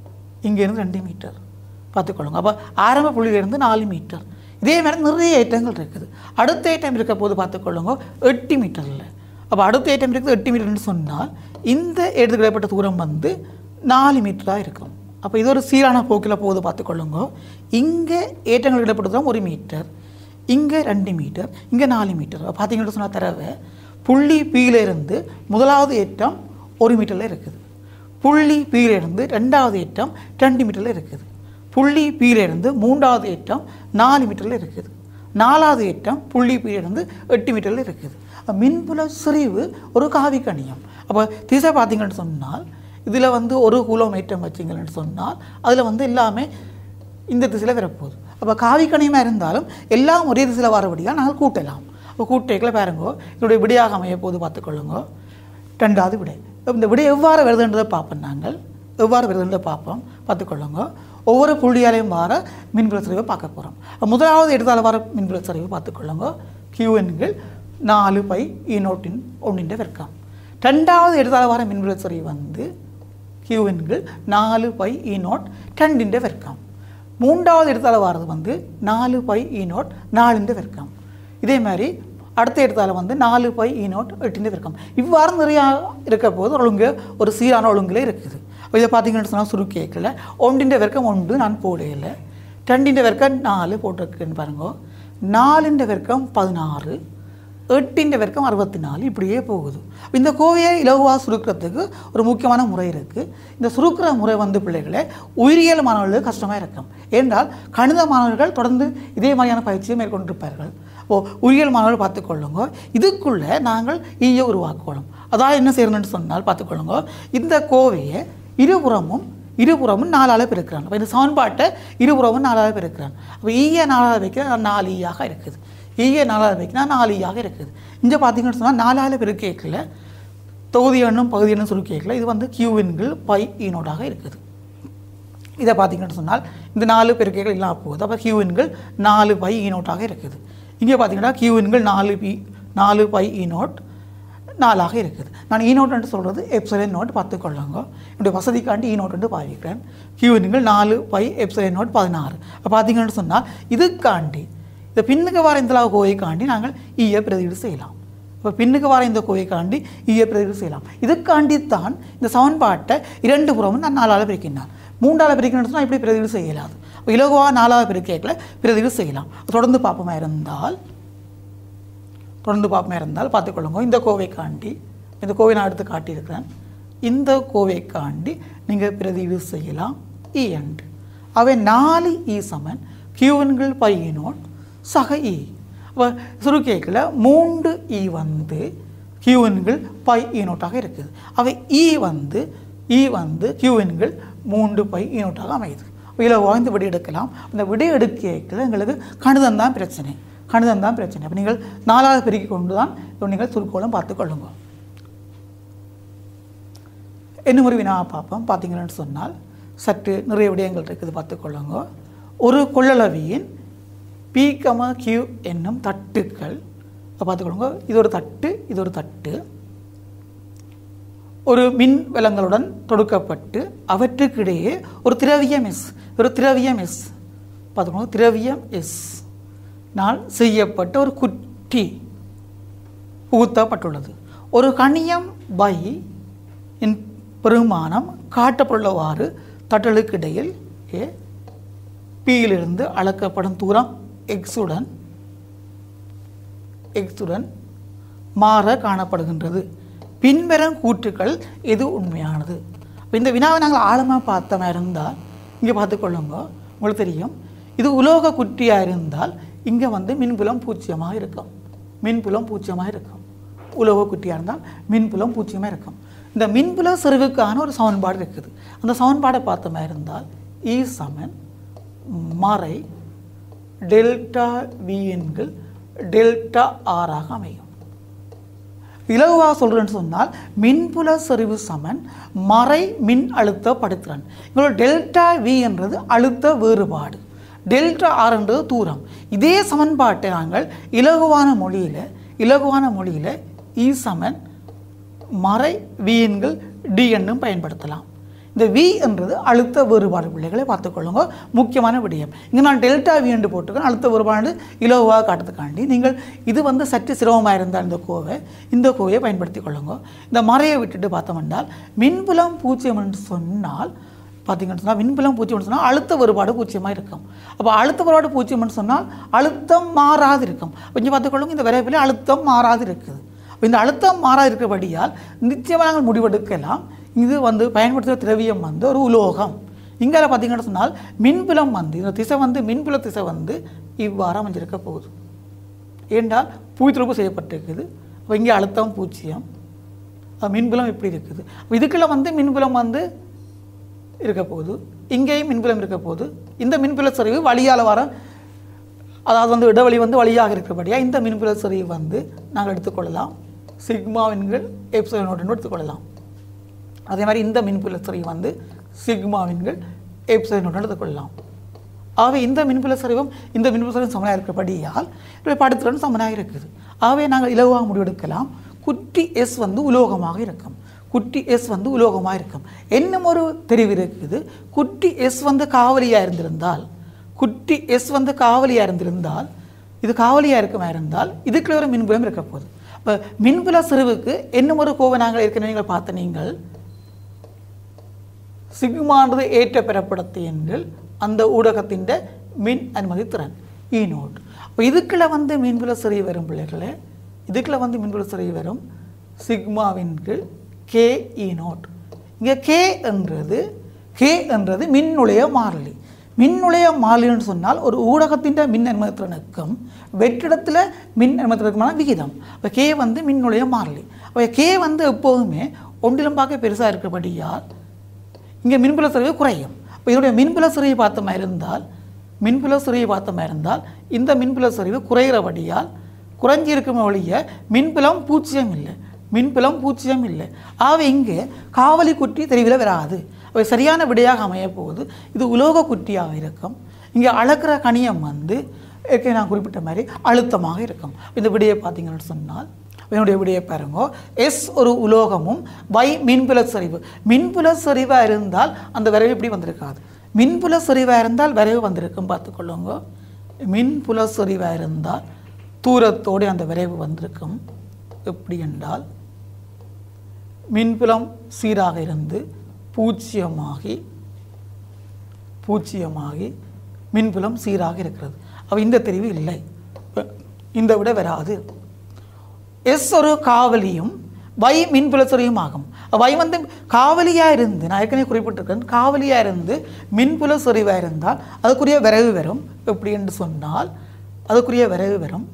இங்கேருந்து ரெண்டு மீட்டர் பார்த்துக்கொள்ளுங்க அப்போ ஆரம்ப புள்ளியிலிருந்து நாலு மீட்டர் இதே மாதிரி நிறைய ஐட்டங்கள் இருக்குது அடுத்த ஐட்டம் இருக்க போது பார்த்துக்கொள்ளுங்க எட்டு மீட்டரில் அப்போ அடுத்த ஐட்டம் இருக்குது எட்டு மீட்டர்னு சொன்னால் இந்த எடுத்துக்கிடப்பட்ட தூரம் வந்து நாலு மீட்டராக இருக்கும் அப்போ இது ஒரு சீரான போக்கில் போகுது பார்த்துக்கொள்ளுங்க இங்கே ஏற்றங்கள் இடப்பட்ட தூரம் ஒரு மீட்டர் இங்கே ரெண்டு மீட்டர் இங்கே நாலு மீட்டர் பார்த்தீங்கன்னு சொன்னால் தரவை புள்ளி பீல இருந்து முதலாவது ஏற்றம் ஒரு மீட்டரில் இருக்குது புள்ளி பீல இருந்து ரெண்டாவது ஏற்றம் ரெண்டு மீட்டரில் இருக்குது புள்ளி பீல இருந்து மூன்றாவது ஏற்றம் நாலு மீட்டரில் இருக்குது நாலாவது ஏற்றம் புள்ளி பீல இருந்து எட்டு மீட்டரில் இருக்குது அப்ப மின்புல சிறிவு ஒரு காவி கணியம் அப்போ திசை பார்த்தீங்கன்னு சொன்னால் இதில் வந்து ஒரு குலம் ஏற்றம் வச்சிங்கன்னு சொன்னால் அதில் வந்து எல்லாமே இந்த திசையில் வரப்போகுது அப்போ காவி கணியமாக இருந்தாலும் எல்லாம் ஒரே திசையில் வரபடியாக நாங்கள் கூட்டலாம் அப்போ கூட்டைகளை பாருங்கோ இதனுடைய விடையாக அமைய போது பார்த்துக்கொள்ளுங்க ரெண்டாவது விடை அப்ப இந்த விடை எவ்வாறு வருதுன்றதை பார்ப்போம் நாங்கள் எவ்வாறு வருதுன்றதை பார்ப்போம் பார்த்துக்கொள்ளுங்க ஒவ்வொரு புள்ளியாலையும் வர மின்புல சரிவை பார்க்க போகிறோம் முதலாவது எடுத்தால் வர மின்புல சரிவை பார்த்துக்கொள்ளுங்க கியூஎன்கள் நாலு பை ஈனோட்டின் ஒன்றிൻ്റെ வர்க்கம் ரெண்டாவது எடுத்தால் வர மின்புல சரிவு வந்து கியூஎன்கள் நாலு பை இ நோட் ரெண்டிൻ്റെ வர்க்கம் மூன்றாவது இடத்தால வாரது வந்து நாலு பை இ நோட் நாலுൻ്റെ வர்க்கம் இதே மாதிரி அடுத்த இடத்தால வந்து நாலு பை இ நோட் எட்டிൻ്റെ வர்க்கம் இவ்வாறு நிறையா இருக்க போது ஒழுங்கு ஒரு சீரான ஒழுங்குல இருக்குது அப்ப இதை பார்த்தீங்கன்னு சொன்னால் சுருக்கேக்கில் ஒன்றிൻ്റെ வர்க்கம் ஒன்று நான் போடையில் ரெண்டிൻ്റെ வர்க்கம் நாலு போட்டிருக்குன்னு பாருங்க நாலுன்ற வர்க்கம் பதினாறு எட்டிൻ്റെ வர்க்கம் அறுபத்தி நாலு இப்படியே போகுது இந்த கோவையை இலகுவாக சுருக்கிறதுக்கு ஒரு முக்கியமான முறை இருக்குது இந்த சுருக்கிற முறை வந்து பிள்ளைகளே உயிரியல் மாணவர்களுக்கு கஷ்டமாக இருக்கும் ஏனென்றால் கணித மாணவர்கள் தொடர்ந்து இதே மாதிரியான பயிற்சியை மேற்கொண்டிருப்பார்கள் ஓ உயிரியல் மாணவர்கள் பார்த்துக்கொள்ளுங்க இதுக்குள்ளே நாங்கள் ஈய உருவாக்குவோம் அதாவது என்ன செய்யணும்னு சொன்னால் பார்த்துக்கொள்ளுங்க இந்த கோவையை இருபுறமும் இருபுறமும் நாலால் பெருக்கிறான் அப்போ இந்த சமன்பாட்டை இருபுறமும் நாலால் பெருக்கிறான் அப்போ ஈய நாலால் வைக்கிற நாலு ஈயாக இருக்குது ஈய நாலால் வைக்கினா நாலு ஈயாக இருக்குது இங்கே பார்த்தீங்கன்னு சொன்னால் நாலால் பெருக்கேக்கில் தொகுதி எண்ணும் பகுதி எண்ணும் சுருக்கேக்கில் இது வந்து கியூவின்கள் பை ஈனோடாக இருக்குது இதை பார்த்தீங்கன்னு சொன்னால் இந்த நாலு பெருக்கைகள் இல்லாமல் போகுது அப்போ கியூவின்கள் நாலு பை ஈனோட்டாக இருக்குது இங்கே பார்த்தீங்கன்னா கியூவின்கள் நாலு பி நாலு பை ஈனோட் நாலாக இருக்குது நான் ஈனோட்டுன்னு சொல்கிறது எப்சலன் நோட் பார்த்துக்கொள்ளுங்க என்னுடைய வசதிக்காண்டி ஈனோட்டு பாவிக்கிறேன் கியூவின்கள் நாலு பை எப்சலன் நோட் பதினாறு அப்போ பார்த்தீங்கன்னு சொன்னால் இதுக்காண்டி இந்த பின்னுக்கு வர இந்த கோவைக்காண்டி நாங்கள் ஈய பிரதியீடு செய்யலாம் இப்போ பின்னுக்கு வர இந்த கோவைக்காண்டி ஈய பிரதியீடு செய்யலாம் இதுக்காண்டி தான் இந்த சமன்பாட்டை இரண்டு புறமும் நான் நாலால் பிரிக்கின்றான் மூன்றால் பிரிக்கணும்னு சொன்னால் இப்படி பிரதியீடு செய்யலாது அப்ப இலகுவா நாலாவது பிரிக்கல பிரதியீடு செய்யலாம் தொடர்ந்து பார்ப்போமா இருந்தால் தொடர்ந்து பார்ப்போமா இருந்தால் பார்த்துக்கொள்ளுங்க இந்த கோவைக்காண்டி இந்த கோவை நான் எடுத்து காட்டியிருக்கிறேன் இந்த கோவைக்காண்டி நீங்கள் பிரதியீடு செய்யலாம் இ அண்டு அவை நாலு இ சமன் கியூவன்கள் பையினோட் சக இ அப்போ சுருக்கேக்கில் மூன்று இ வந்து கியூவன்கள் பை ஈனோட்டாக இருக்குது அவை இ வந்து இ வந்து கியூவன்கள் மூன்று பை ஈனோட்டாக அமையுது இதில் வாய்ந்து விடை எடுக்கலாம் அந்த விடை எடுக்கையில் எங்களுக்கு கணிதம் தான் பிரச்சனை கணிதம் தான் பிரச்சனை அப்போ நீங்கள் நாலாவது பெருக்கி கொண்டு தான் இப்போ நீங்கள் சுருக்கோளம் பார்த்துக்கொள்ளுங்க இன்னும் ஒரு வினா பார்ப்போம் பார்த்தீங்கன்னு சொன்னால் சற்று நிறைய விடயங்கள் இருக்குது பார்த்துக்கொள்ளுங்க ஒரு கொள்ளளவியின் பி கம கியூ என்னும் தட்டுக்கள் இப்ப பார்த்துக்கொள்ளுங்க இது ஒரு தட்டு இது ஒரு தட்டு ஒரு மின் விலங்களுடன் தொடுக்கப்பட்டு அவற்றுக்கிடையே ஒரு திரவியம் எஸ் ஒரு திரவியம் எஸ் பார்த்துக்கோங்க திரவியம் எஸ் னால் செய்யப்பட்ட ஒரு குட்டி புகுத்தப்பட்டுள்ளது ஒரு கணியம் பை இன் பெருமானம் காட்டப்பட்டுள்ளவாறு தட்டலுக்கு இடையில் ஏ பியிலிருந்து அளக்கப்படும் தூரம் எக்ஸுடன் எக்ஸுடன் மாற காணப்படுகின்றது பின்வரும் கூற்றுக்கள் எது உண்மையானது இப்ப இந்த வினாவை நாங்கள் ஆழமாக பார்த்தோமா இருந்தால் இங்கே பார்த்துக்கொள்ளுங்க உங்களுக்கு தெரியும் இது உலோக குட்டியாக இருந்தால் இங்கே வந்து மின்புலம் பூஜ்ஜியமாக இருக்கும் மின்புலம் பூஜ்ஜியமாக இருக்கும் உலோக குட்டியாக இருந்தால் மின்புலம் பூஜ்ஜியமாக இருக்கும் இந்த மின்புல செறிவுக்கான ஒரு சமன்பாடு இருக்குது அந்த சமன்பாடை பார்த்தோமா இருந்தால் இ சமன் மறை டெல்டா வி எண்கள் டெல்டா ஆறாக அமையும் இலகுவாக சொல்கிறேன்னு சொன்னால் மின்புல செறிவு சமன் மறை மின் அழுத்த படுத்திறன் இங்களோட டெல்டா வி என்றது அழுத்த வேறுபாடு டெல்டா ஆர் என்றது தூரம் இதே சமன்பாட்டை நாங்கள் இலகுவான மொழியில் இலகுவான மொழியில் இ சமன் மறை வி எண்கள் டி என்னும் பயன்படுத்தலாம் இந்த வி என்றது அழுத்த வேறுபாடு பிள்ளைகளை பார்த்துக்கொள்ளுங்க முக்கியமான விடயம் இங்கே நான் டெல்டா வி என்று போட்டிருக்கேன் அழுத்த வேறுபாடு இலவாக காட்டுறதுக்காண்டி நீங்கள் இது வந்து சற்று சிரமமாக இருந்தால் இந்த கோவை இந்த கோவையை பயன்படுத்தி கொள்ளுங்க இந்த மறையை விட்டுட்டு பார்த்தோம் என்றால் மின்புலம் பூஜ்ஜியம் என்று சொன்னால் பார்த்தீங்கன்னு சொன்னால் மின்புலம் பூஜ்ஜியம்னு சொன்னால் அழுத்த வேறுபாடு பூஜ்ஜியமாக இருக்கும் அப்போ அழுத்த வேறுபாடு பூஜ்ஜியம்னு சொன்னால் அழுத்தம் மாறாது இருக்கும் கொஞ்சம் பார்த்துக்கொள்ளுங்க இந்த விரைவில் அழுத்தம் மாறாது இருக்குது அப்ப இந்த அழுத்தம் மாறாது இருக்கிறபடியால் நிச்சயமாக நாங்கள் முடிவெடுக்கலாம் இது வந்து பயன்படுத்துகிற திரவியம் வந்து ஒரு உலோகம் இங்கே பார்த்தீங்கன்னு சொன்னால் மின்புலம் வந்து இந்த திசை வந்து மின்புல திசை வந்து இவ்வாறு அமைஞ்சிருக்க போகுது ஏன்றால் புவித்துறப்பு செய்யப்பட்டிருக்குது அப்போ இங்கே அழுத்தம் பூஜ்ஜியம் அப்ப மின்புலம் இப்படி இருக்குது அப்ப இதுக்குள்ள வந்து மின்புலம் வந்து இருக்க போகுது இங்கேயும் மின்புலம் இருக்க போகுது இந்த மின்புல சரிவு வழியால் வர அதாவது வந்து இடைவெளி வந்து வழியாக இருக்கிறபடியா இந்த மின்புல சரிவு வந்து நாங்கள் எடுத்துக்கொள்ளலாம் சிக்மாவின்கள் எப்சலனோடு எடுத்துக்கொள்ளலாம் அதே மாதிரி இந்த மின்புல சரிவு வந்து சிக்மாவின்கள் எப்சலனோடு எடுத்துக்கொள்ளலாம் ஆகவே இந்த மின்புல சரிவும் இந்த மின்புல சரிவும் சமனாக இருக்கிறபடியால் இப்போ படுத்துறன்னு சமனாக இருக்குது ஆகவே நாங்கள் இலவாக முடிவெடுக்கலாம் குட்டி எஸ் வந்து உலோகமாக இருக்கும் குட்டி எஸ் வந்து உலோகமாக இருக்கும் என்னும் ஒரு தெரிவு இருக்குது குட்டி எஸ் வந்து காவலியாக இருந்திருந்தால் குட்டி எஸ் வந்து காவலியாக இருந்திருந்தால் இது காவலியாக இருக்குமா இருந்தால் இதுக்குள்ள ஒரு மின்புலம் இருக்க போகுது இப்போ மின்புல சிறுவுக்கு என்னும் ஒரு கோவை நாங்கள் ஏற்கனவே நீங்கள் பார்த்த நீங்கள் சிக்மானது ஏற்ற பெறப்படத்து எண்கள் அந்த ஊடகத்தின் மின் அனுமதி திறன் இ நோட் அப்போ இதுக்குள்ள வந்து மின்புல சிறை வரும் பிள்ளைகளே இதுக்குள்ள வந்து மின்புல சிறை வரும் சிக்மாவின் கீழ் கே இ நோட் இங்கே கே என்றது கே என்றது மின்னுடைய மாறிலி மின்னுடைய மாறிலின்னு சொன்னால் ஒரு ஊடகத்தின் மின் அனுமதித்திறனுக்கும் வெற்றிடத்தில் மின் அனுமதித்திறனுக்குமான விகிதம் இப்போ கே வந்து மின்னுடைய மாறிலி அப்போ கே வந்து எப்போதுமே ஒன்றிலும் பார்க்க பெருசாக இருக்கிறபடியால் இங்கே மின்புல சிறைவு குறையும் இப்போ இதனுடைய மின்புல சிறையை பார்த்தோமா இருந்தால் மின்புல சிறையை பார்த்தோமா இருந்தால் இந்த மின்புல சிறைவு குறைகிறபடியால் குறைஞ்சி இருக்கும் ஒழிய மின்புலம் பூஜ்ஜியம் இல்லை மின்புலம் பூஜ்ஜியம் இல்லை ஆகவே இங்கே காவலி குட்டி தெளிவில் வராது அவை சரியான விடையாக அமைய போகுது இது உலோக குட்டியாக இருக்கும் இங்கே அளக்கிற கணியம் வந்து ஏற்கனவே நான் குறிப்பிட்ட மாதிரி அழுத்தமாக இருக்கும் இந்த விடையை பார்த்தீங்கன்னு சொன்னால் என்னுடைய விடையை பாருங்க எஸ் ஒரு உலோகமும் வை மின்புல சரிவு மின்புல சரிவாக இருந்தால் அந்த விரைவு இப்படி வந்திருக்காது மின்புல சரிவாக இருந்தால் விரைவு வந்திருக்கும் பார்த்துக்கொள்ளுங்க மின்புல சரிவாக இருந்தால் தூரத்தோடு அந்த விரைவு வந்திருக்கும் எப்படி என்றால் மின்புலம் சீராக இருந்து பூஜ்ஜியமாகி பூஜ்ஜியமாகி மின்புலம் சீராக இருக்கிறது அவ இந்த தெரிவு இல்லை இப்ப இந்த விட வராது எஸ் ஒரு காவலியும் வை மின்புலத்துறையும் ஆகும் வை வந்து காவலியாக இருந்து நான் ஏற்கனவே குறிப்பிட்டிருக்கேன் காவலியாக இருந்து மின்புல சொறிவாக இருந்தால் அதுக்குரிய விரைவு வரும் எப்படி என்று சொன்னால் அதுக்குரிய விரைவு வரும்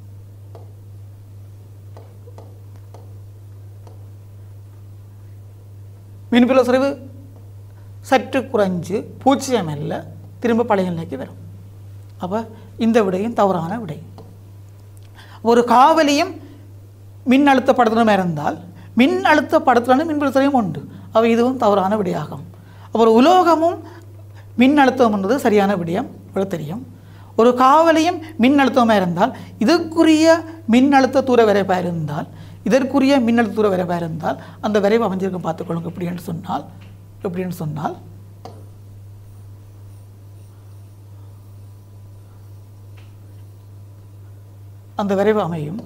மின்புல சொறிவு சற்று குறைஞ்சு பூஜ்ஜியம் அல்ல திரும்ப பழைய நிலைக்கு வரும் அப்போ இந்த விடையும் தவறான விடை ஒரு காவலியும் மின் அழுத்தப்படுத்தணும் இருந்தால் மின் அழுத்தப்படுத்தணும் மின்படுத்தலையும் உண்டு அவை இதுவும் தவறான விடையாகும் அப்போ ஒரு உலோகமும் மின் அழுத்தம் என்பது சரியான விடயம் உங்களுக்கு தெரியும் ஒரு காவலியும் மின் அழுத்தமாக இருந்தால் இதற்குரிய மின் அழுத்த தூர விரைவாக இருந்தால் இதற்குரிய மின் அழுத்த தூர விரைவாக இருந்தால் அந்த விரைவு அமைஞ்சிருக்கும் பார்த்துக்கொள்ளுங்க எப்படின்னு சொன்னால் எப்படின்னு சொன்னால் அந்த விரைவு அமையும்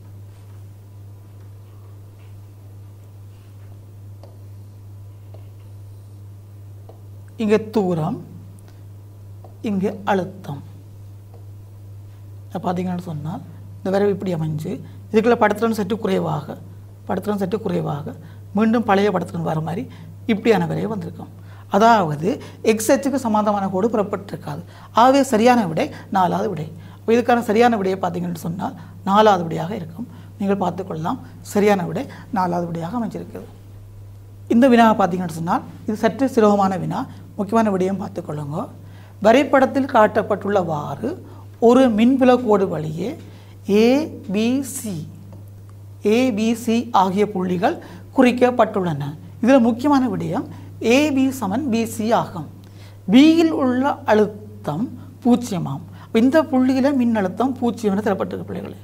இங்கே தூரம் இங்கே அழுத்தம் பார்த்தீங்கன்னு சொன்னால் இந்த விரைவு இப்படி அமைஞ்சு இதுக்குள்ள படத்துலன்னு சற்று குறைவாக படத்துலன்னு சற்று குறைவாக மீண்டும் பழைய படத்துலன்னு வர மாதிரி இப்படியான விரைவு வந்திருக்கும் அதாவது எக்ஸ்ஹெச்சுக்கு சமாந்தமான கோடு புறப்பட்டிருக்காது ஆகவே சரியான விடை நாலாவது விடை அப்போ இதுக்கான சரியான விடையை பார்த்தீங்கன்னு சொன்னால் நாலாவது விடையாக இருக்கும் நீங்கள் பார்த்துக்கொள்ளலாம் சரியான விடை நாலாவது விடையாக அமைஞ்சிருக்கிறது இந்த வினாவை பார்த்தீங்கன்னு சொன்னால் இது சற்று சுலபமான வினா முக்கியமான விடயம் பார்த்துக்கொள்ளுங்க வரைபடத்தில் காட்டப்பட்டுள்ளவாறு ஒரு மின்புல கோடு வழியே ஏபிசி ஏபிசி ஆகிய புள்ளிகள் குறிக்கப்பட்டுள்ளன இதில் முக்கியமான விடயம் ஏபி சமன் பிசி ஆகும் பியில் உள்ள அழுத்தம் பூஜ்ஜியமாம் இந்த புள்ளியில் மின்னழுத்தம் பூஜ்ஜியம் என தரப்பட்டிருக்கு பிள்ளைகளே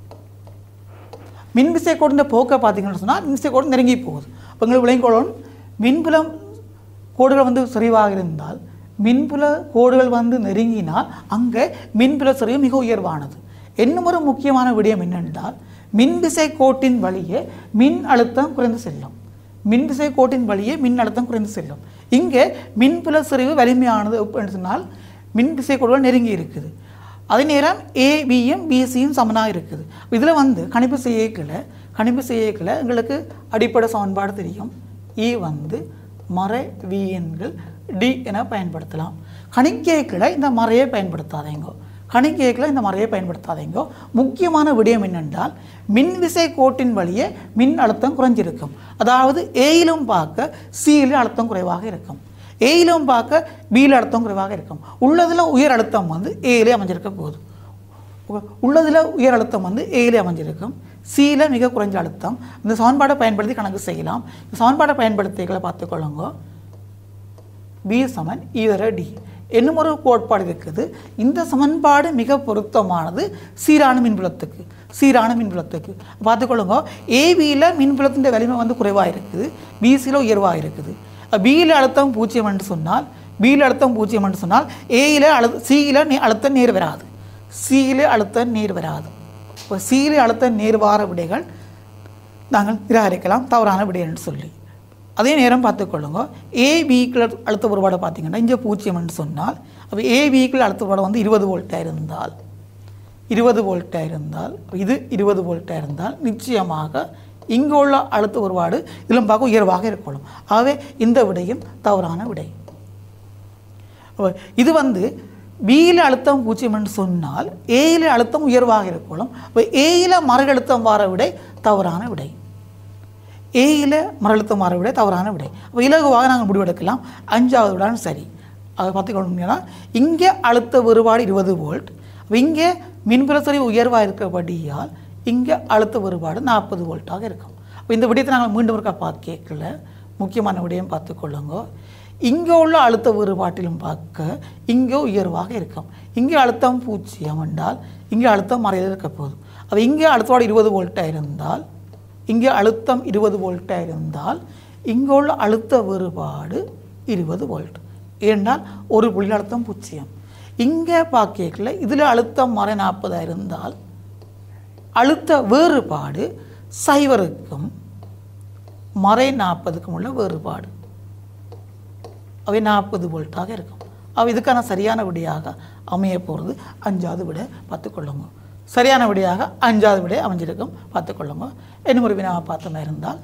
மின்விசை கோடின் போக்கை பார்த்தீங்கன்னு சொன்னால் மின்விசை கோடு நெருங்கி போகுது இப்போ உங்களுக்கு விளைங்கோளம் மின்புலம் கோடுகள் வந்து சரிவாக இருந்தால் மின்புல கோடுகள் வந்து நெருங்கினால் அங்கே மின்புல சரிவு மிக உயர்வானது இன்னும் ஒரு முக்கியமான விடயம் என்னென்றால் மின்விசை கோட்டின் வழியே மின் அழுத்தம் குறைந்து செல்லும் மின்விசை கோட்டின் வழியே மின் அழுத்தம் குறைந்து செல்லும் இங்கே மின்புல சரிவு வலிமையானது என்று சொன்னால் மின்விசை கோடுகள் நெருங்கி இருக்குது அதே நேரம் ஏபியும் பிசியும் சமனாக இருக்குது இதில் வந்து கணிப்பு செய்யக்கில் கணிப்பு செய்யக்கில் எங்களுக்கு அடிப்படை சமன்பாடு தெரியும் இ வந்து மறை வி எண்கள் டி என பயன்படுத்தலாம் கணிக்கைக்கில் இந்த மறையை பயன்படுத்தாதீங்க கணிக்கைக்கில் இந்த மறையை பயன்படுத்தாதீங்க முக்கியமான விடயம் என்னென்றால் மின்விசை கோட்டின் வழியே மின் அழுத்தம் குறைஞ்சிருக்கும் அதாவது ஏயிலும் பார்க்க சியில் அழுத்தம் குறைவாக இருக்கும் ஏயிலும் பார்க்க பியில் அழுத்தம் குறைவாக இருக்கும் உள்ளதில் உயர் அழுத்தம் வந்து ஏயிலே அமைஞ்சிருக்க போகுது உ- உள்ளதில் உயர் அழுத்தம் வந்து ஏயிலே அமைஞ்சிருக்கும் சியில் மிக குறைஞ்ச அழுத்தம் இந்த சமன்பாடை பயன்படுத்தி கணக்கு செய்யலாம் இந்த சமன்பாடை பயன்படுத்திகளை பார்த்துக்கொள்ளுங்க பி சமன் ஈதர டி என்னும் ஒரு கோட்பாடு இருக்குது இந்த சமன்பாடு மிக பொருத்தமானது சீரான மின்புலத்துக்கு சீரான மின்புலத்துக்கு பார்த்துக்கொள்ளுங்க ஏபியில் மின்புலத்தின் வலிமை வந்து குறைவாக இருக்குது பிசியில் உயர்வாக இருக்குது பியில் அழுத்தம் பூஜ்ஜியம் என்று சொன்னால் பியில் அழுத்தம் பூஜ்ஜியம் என்று சொன்னால் ஏயில் அழு சியில் அழுத்தம் நேர் வராது சியில் அழுத்தம் நேர் வராது இப்போ சியில் அழுத்தம் நேர் வார விடைகள் நாங்கள் நிராகரிக்கலாம் தவறான விடை என்று சொல்லி அதே நேரம் பார்த்துக்கொள்ளுங்க ஏ வீக்கில் அழுத்த ஒருபாடு பார்த்தீங்கன்னா இங்கே பூஜ்ஜியம்னு சொன்னால் அப்போ ஏ வீக்கில் அழுத்த ஒருபாடு வந்து இருபது வோல்ட்டாக இருந்தால் இருபது வோல்ட்டாக இருந்தால் இது இருபது வோல்ட்டாக இருந்தால் நிச்சயமாக இங்கே உள்ள அழுத்த ஒருபாடு இதிலும் பார்க்க உயர்வாக இருக்கணும் ஆகவே இந்த விடையும் தவறான விடை அப்ப இது வந்து பியில் அழுத்தம் பூஜ்ஜியம்னு சொன்னால் ஏயில் அழுத்தம் உயர்வாக இருக்கணும் இப்போ ஏயில் மறுகழுத்தம் வார விடை தவறான விடை ஏயில் மறுஅழுத்தம் வார விடை தவறான விடை அப்போ இலகுவாக நாங்கள் முடிவெடுக்கலாம் அஞ்சாவது விடான்னு சரி அதை பார்த்துக்கொள்ளணும்னா இங்கே அழுத்த வேறுபாடு இருபது வோல்ட் அப்போ இங்கே மின்புலசரி உயர்வாக இருக்கிறபடியால் இங்கே அழுத்த வேறுபாடு நாற்பது வோல்ட்டாக இருக்கும் அப்போ இந்த விடயத்தை நாங்கள் மீண்டும் இருக்கா பார்க்க கேட்கல முக்கியமான விடயம் பார்த்துக்கொள்ளுங்க இங்கே உள்ள அழுத்த வேறுபாட்டிலும் பார்க்க இங்கே உயர்வாக இருக்கும் இங்கே அழுத்தம் பூஜ்ஜியம் என்றால் இங்கே அழுத்தம் மறையில் இருக்க போகுது அப்போ இங்கே அழுத்தோடு இருபது வோல்ட்டாக இருந்தால் இங்கே அழுத்தம் இருபது வோல்ட்டாக இருந்தால் இங்கே உள்ள அழுத்த வேறுபாடு இருபது வோல்ட் ஏனென்றால் ஒரு புள்ளி அழுத்தம் பூஜ்ஜியம் இங்கே பார்க்கல இதில் அழுத்தம் மறை நாற்பதாக இருந்தால் அழுத்த வேறுபாடு சைவருக்கும் மறை நாற்பதுக்கும் உள்ள வேறுபாடு அவை நாற்பது வோல்ட்டாக இருக்கும் அவ இதுக்கான சரியான விடையாக அமைய போகிறது அஞ்சாவது விட பார்த்துக்கொள்ளுங்க சரியான விடையாக அஞ்சாவது விடை அமைஞ்சிருக்கும் பார்த்துக்கொள்ளுங்க இன்னும் ஒரு வினாவை பார்த்தோமா இருந்தால்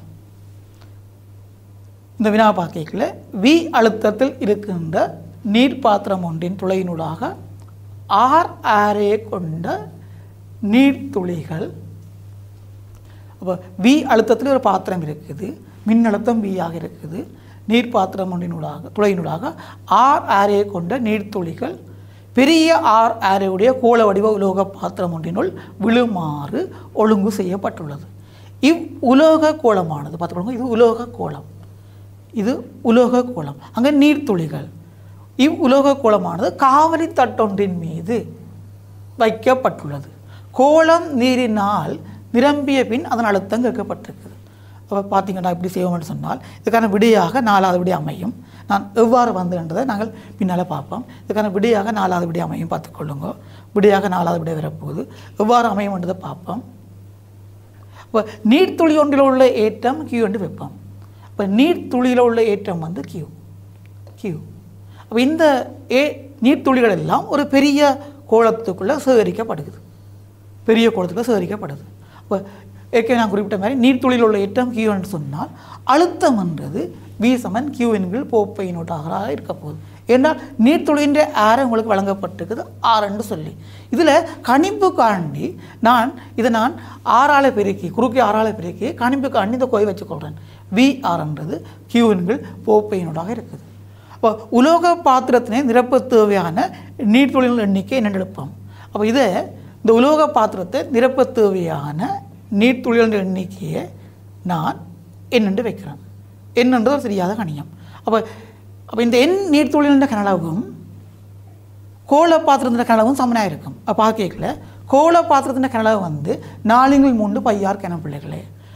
இந்த வினா பார்க்கல வி அழுத்தத்தில் இருக்கின்ற நீர் பாத்திரம் ஒன்றின் துளையினூடாக ஆர் ஆரே கொண்ட நீர்த்துளிகள் அப்போ வி அழுத்தத்தில் ஒரு பாத்திரம் இருக்குது மின்னழுத்தம் வியாக இருக்குது நீர் பாத்திரம் ஒன்றினூடாக துளையினூடாக ஆர் ஆரே கொண்ட நீர்த்துளிகள் பெரிய ஆர் ஆரையுடைய கோள வடிவ உலோக பாத்திரம் ஒன்றினுள் விழுமாறு ஒழுங்கு செய்யப்பட்டுள்ளது இவ் உலோக கோலமானது பார்த்துக்கோங்க இது உலோக கோலம் இது உலோக கோலம் அங்கே நீர்த்துளிகள் இவ் உலோக கோலமானது காவலி தட்டொன்றின் மீது வைக்கப்பட்டுள்ளது கோலம் நீரினால் நிரம்பிய பின் அதன் அழுத்தம் கேட்கப்பட்டிருக்குது அப்போ பார்த்தீங்கன்னா இப்படி செய்வோம்னு சொன்னால் இதுக்கான விடையாக நாலாவது விடை அமையும் நான் எவ்வாறு வந்ததுன்றதை நாங்கள் பின்னால் பார்ப்போம் இதுக்கான விடையாக நாலாவது விடை அமையும் பார்த்துக்கொள்ளுங்க விடையாக நாலாவது விடை வரப்போகுது எவ்வாறு அமையும்ன்றதை பார்ப்போம் இப்போ நீர்த்துளி ஒன்றில் உள்ள ஏற்றம் கியூ என்று வைப்போம் இப்போ நீர்த்துளியில் உள்ள ஏற்றம் வந்து கியூ கியூ அப்போ இந்த ஏ நீர்த்துளிகள் எல்லாம் ஒரு பெரிய கோலத்துக்குள்ளே சேகரிக்கப்படுகிறது பெரிய கோலத்துக்குள்ளே சேகரிக்கப்படுது அப்போ ஏற்கனவே நான் குறிப்பிட்ட மாதிரி நீர்த்துளியில் உள்ள ஏற்றம் கியூ என்று சொன்னால் அழுத்தம் என்றது வி சமன் கியூ என்கிற போப்பை நோட்டாக இருக்க போகுது ஏன்னால் நீர்த்துளின்ற ஆரம் உங்களுக்கு வழங்கப்பட்டிருக்குது ஆறுன்னு சொல்லி இதில் கணிப்பு காண்டி நான் இதை நான் ஆறால பெருக்கி குறுக்கே ஆறால பெருக்கி கணிப்பு காண்டி இந்த கோயை வச்சுக்கொள்கிறேன் வி ஆறுன்றது கியூ என்கிற போப்பையினோடாக இருக்குது அப்போ உலோக பாத்திரத்தினை நிரப்ப தேவையான நீர்த்துளிகள் எண்ணிக்கை என்னென்னு எடுப்போம் அப்போ இதை இந்த உலோக பாத்திரத்தை நிரப்ப தேவையான நீர்த்துளிகள் எண்ணிக்கையை நான் என்னென்று வைக்கிறேன் என்னன்றது ஒரு தெரியாத கணியம் அப்போ அப்போ இந்த எண் நீர்த்துளிகளின் கனளவும் கோல பாத்திரத்தின் கனளவும் சமனாக இருக்கும் அப்போ பார்க்கல கோல பாத்திரத்தின் கனளவு வந்து நாலுங்கள் மூன்று பையார் கிண பிள்ளைகளே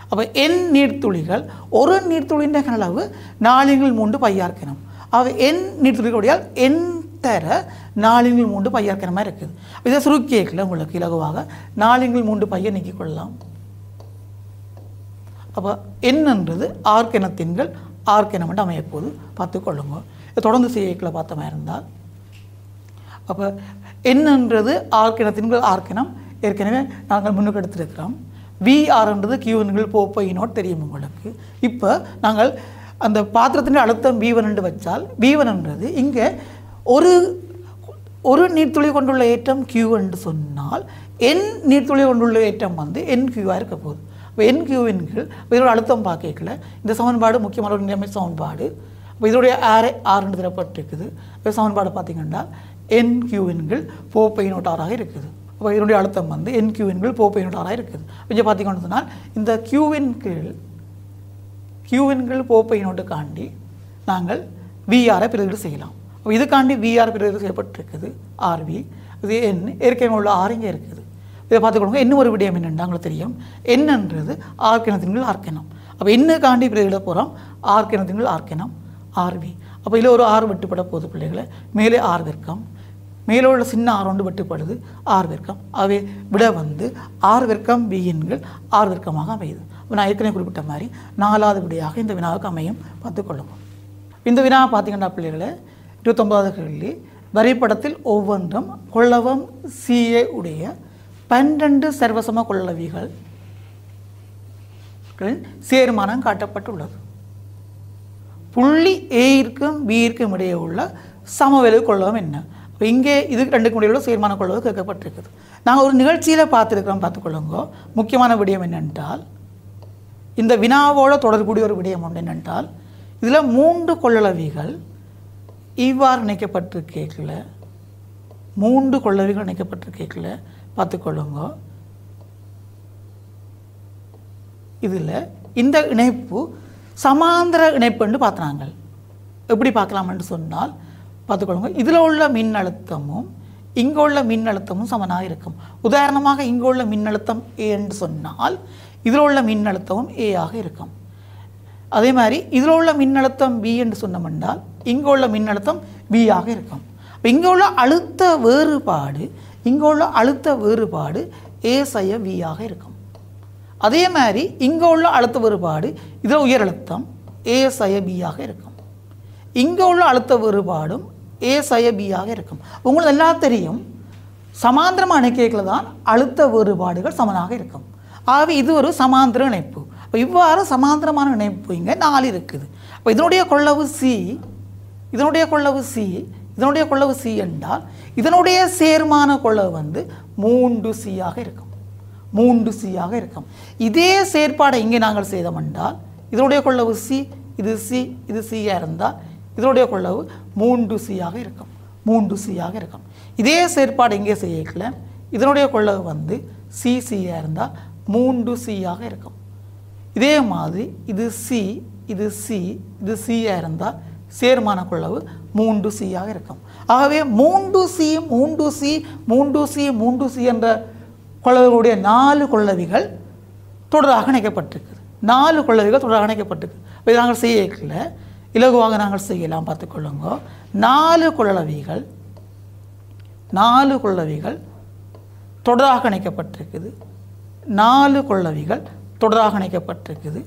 அப்போ என் நீர்த்துளிகள் ஒரு நீர்த்துளியின் அளவு நாலிங்கள் மூன்று பையார்க்கணும் அவ என் நீர்த்துளிகளுடையால் என் தர நாலிங்கள் மூன்று பையார்க்கணமாக இருக்குது இதை சுருக்கியக்கில் உங்களுக்கு இலகுவாக நாலிங்கள் மூன்று பையை நீக்கிக் கொள்ளலாம் அப்போ என்னன்றது ஆர்க்கிணத்தின்கள் ஆர்க்கிணம் என்று அமையப்போது பார்த்துக்கொள்ளுங்க இதை தொடர்ந்து செய்யக்கில் பார்த்த மாதிரி இருந்தால் அப்போ என்னன்றது ஆர்க்கிணத்தின்கள் ஆர்க்கிணம் ஏற்கனவே நாங்கள் முன்னுக்கு எடுத்திருக்கிறோம் விஆர்ன்றது கியூன்கள் போப்பை நோட் தெரியும் உங்களுக்கு இப்போ நாங்கள் அந்த பாத்திரத்தின் அழுத்தம் வீவன் என்று வச்சால் வீவன்ன்றது இங்கே ஒரு ஒரு நீர்த்துளி கொண்டுள்ள ஏற்றம் கியூ என்று சொன்னால் என் நீர்த்துளி கொண்டுள்ள ஏற்றம் வந்து என் கியூவாக இருக்க போகுது இப்போ என் கியூவின் கீழ் இதோட அழுத்தம் பார்க்கல இந்த சமன்பாடு முக்கியமான ஒரு நிலைமை சமன்பாடு அப்போ இதோடைய ஆரை ஆறுன்னு தரப்பட்டிருக்குது இப்போ சமன்பாடு பார்த்தீங்கன்னா என் கியூவின் கீழ் போப்பை நோட்டாராக இருக்குது அப்போ இதனுடைய அழுத்தம் வந்து என் கியூவின் கீழ் போப்பை நோட்டாராக இருக்குது இங்கே பார்த்தீங்கன்னு சொன்னால் இந்த கியூவின் கீழ் கியூவின் கீழ் போப்பை நோட்டுக்காண்டி நாங்கள் விஆரை பிரதிடு செய்யலாம் அப்போ இதுக்காண்டி விஆர் பிரதிடு செய்யப்பட்டிருக்குது ஆர்வி இது என் ஏற்கனவே உள்ள ஆர் இங்கே இருக்குது இதை பார்த்துக்கொள்ளுங்க இன்னும் ஒரு விடயம் என்னென்னு உங்களுக்கு தெரியும் என்னன்றது ஆர்க்கிணத்தின்கள் ஆர்க்கிணம் அப்போ என்னக்காண்டி பிரதிட போகிறோம் ஆர்க்கிணத்தின்கள் ஆர்க்கிணம் ஆர்வி அப்போ இதில் ஒரு ஆறு வெட்டுப்பட போகுது பிள்ளைகளை மேலே ஆறு வெர்க்கம் மேலே உள்ள சின்ன ஆறு ஒன்று வெட்டுப்படுது ஆறு வெர்க்கம் அவை விட வந்து ஆறு வெர்க்கம் வியின்கள் ஆறு வெர்க்கமாக அமையுது அப்ப நான் ஏற்கனவே குறிப்பிட்ட மாதிரி நாலாவது விடையாக இந்த வினாவுக்கு அமையும் பார்த்துக்கொள்ளுங்க இந்த வினா பார்த்தீங்கன்னா பிள்ளைகளை இருபத்தொன்பதாவது கேள்வி வரைபடத்தில் ஒவ்வொன்றும் கொள்ளவம் சிஏ உடைய பன்னிரண்டு சர்வசம கொள்ளவிகள் சேர்மானம் காட்டப்பட்டுள்ளது புள்ளி ஏயிற்கும் பியிற்கும் இடையே உள்ள சமவெளி கொள்ளவும் என்ன இப்போ இங்கே இது ரெண்டுக்கும் இடையே உள்ள சேர்மான கொள்ளவு கேட்கப்பட்டிருக்குது நாங்கள் ஒரு நிகழ்ச்சியில் பார்த்துருக்கிறோம் பார்த்துக்கொள்ளுங்க முக்கியமான விடயம் என்னென்றால் இந்த வினாவோட தொடர்புடைய ஒரு விடயம் ஒன்று என்னென்றால் இதில் மூன்று கொள்ளளவிகள் இவ்வாறு இணைக்கப்பட்டிருக்கேக்கல மூன்று கொள்ளவிகள் இணைக்கப்பட்டிருக்கேக்கல பார்த்துக்கொள்ளுங்க இதில் இந்த இணைப்பு சமாந்திர இணைப்புன்னு பார்த்துனாங்க எப்படி பார்க்கலாம்னு சொன்னால் பார்த்துக்கொள்ளுங்க இதில் உள்ள மின்னழுத்தமும் இங்கே உள்ள மின்னழுத்தமும் சமனாக இருக்கும் உதாரணமாக இங்கே உள்ள மின்னழுத்தம் ஏ என்று சொன்னால் இதில் உள்ள மின்னழுத்தமும் ஏ ஆக இருக்கும் அதே மாதிரி இதில் உள்ள மின்னழுத்தம் பி என்று சொன்னோம்னால் இங்கே உள்ள மின்னழுத்தம் பி ஆக இருக்கும் இப்போ இங்கே உள்ள அழுத்த வேறுபாடு இங்கே உள்ள அழுத்த வேறுபாடு ஏ செய்ய வி ஆக இருக்கும் அதே மாதிரி இங்கே உள்ள அழுத்த வேறுபாடு இதில் உயர் அழுத்தம் ஏ சய பியாக இருக்கும் இங்கே உள்ள அழுத்த வேறுபாடும் ஏ சய பியாக இருக்கும் உங்களுக்கு எல்லாம் தெரியும் சமாந்திரமான இணைக்கைகளில் தான் அழுத்த வேறுபாடுகள் சமனாக இருக்கும் ஆகவே இது ஒரு சமாந்திர இணைப்பு அப்போ இவ்வாறு சமாந்திரமான இணைப்பு இங்கே நாலு இருக்குது அப்போ இதனுடைய கொள்ளவு சி இதனுடைய கொள்ளவு சி இதனுடைய கொள்ளவு சி என்றால் இதனுடைய சேர்மான கொள்ளவு வந்து மூன்று சியாக இருக்கும் மூன்று சியாக இருக்கும் இதே செயற்பாடை இங்கே நாங்கள் செய்தோம் என்றால் இதனுடைய கொள்ளவு சி இது சி இது சியாக இருந்தால் இதனுடைய கொள்ளவு மூன்று சியாக இருக்கும் மூன்று சியாக இருக்கும் இதே செயற்பாடு இங்கே செய்யக்கல இதனுடைய கொள்ளவு வந்து சி சியாக இருந்தால் மூன்று சியாக இருக்கும் இதே மாதிரி இது சி இது சி இது சியாக இருந்தால் சேர்மான கொள்ளவு மூன்று சியாக இருக்கும் ஆகவே மூன்று சி மூன்று சி மூன்று சி மூன்று சி என்ற கொள்ளவிகளுடைய நாலு கொள்ளவிகள் தொடராக இணைக்கப்பட்டிருக்குது நாலு கொள்ளவிகள் தொடராக இணைக்கப்பட்டிருக்கு இப்போ இதை நாங்கள் செய்யல இலகுவாக நாங்கள் செய்யலாம் பார்த்துக்கொள்ளுங்க நாலு கொள்ளவிகள் நாலு கொள்ளவிகள் தொடராக இணைக்கப்பட்டிருக்குது நாலு கொள்ளவிகள் தொடராக இணைக்கப்பட்டிருக்குது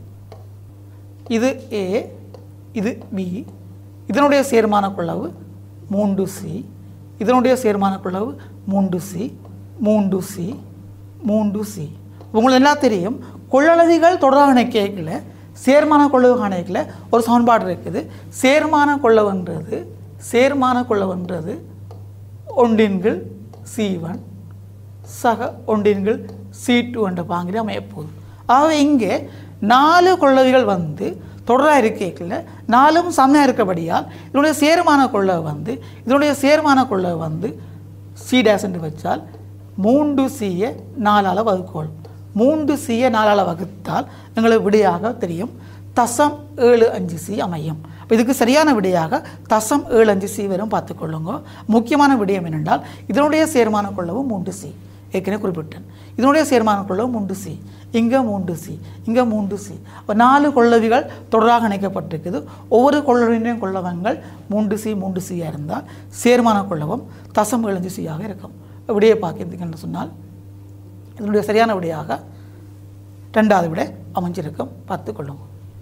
இது ஏ இது பி இதனுடைய சேர்மான கொள்ளவு மூன்று சி இதனுடைய சேர்மான கொள்ளவு மூன்று சி மூன்று சி மூன்று சி உங்களுக்கு எல்லாம் தெரியும் கொள்ளளவிகள் தொடராக இணைக்கல சேர்மான கொள்ளவு கணக்கில் ஒரு சமன்பாடு இருக்குது சேர்மான கொள்ளவுன்றது சேர்மான கொள்ளவுன்றது ஒன்றின்கள் சி ஒன் சக ஒன்றின்கள் சி டூ என்ற பாங்கில் அமையப்போகுது ஆகவே இங்கே நாலு கொள்ளவிகள் வந்து தொடராக இருக்கையில் நாலும் சமனாக இருக்கபடியால் இதனுடைய சேர்மான கொள்ளவை வந்து இதனுடைய சேர்மான கொள்ளவை வந்து சி டேஸ் என்று வச்சால் மூன்று சியை நாலால் வகுக்கோள் மூன்று சியை நாலால் வகுத்தால் எங்களுக்கு விடையாக தெரியும் தசம் ஏழு அஞ்சு சி அமையும் அப்ப இதுக்கு சரியான விடையாக தசம் ஏழு அஞ்சு சி வரும் பார்த்துக்கொள்ளுங்க முக்கியமான விடயம் என்னென்றால் இதனுடைய சேர்மான கொள்ளவும் மூன்று சி ஏற்கனவே குறிப்பிட்டேன் இதனுடைய சேர்மான கொள்ளளவு மூன்று சி இங்கே மூன்று சி இங்கே மூன்று சி அப்போ நாலு கொள்ளவிகள் தொடராக இணைக்கப்பட்டிருக்குது ஒவ்வொரு கொள்ளவினையும் கொள்ளவங்கள் மூன்று சி மூன்று சியாக இருந்தால் சேர்மான கொள்ளவம் தசம் எழுந்து சியாக இருக்கும் விடையை பார்க்கிறதுக்கு சொன்னால் இதனுடைய சரியான விடையாக ரெண்டாவது விடை அமைஞ்சிருக்கும் பார்த்து கொள்ளுங்க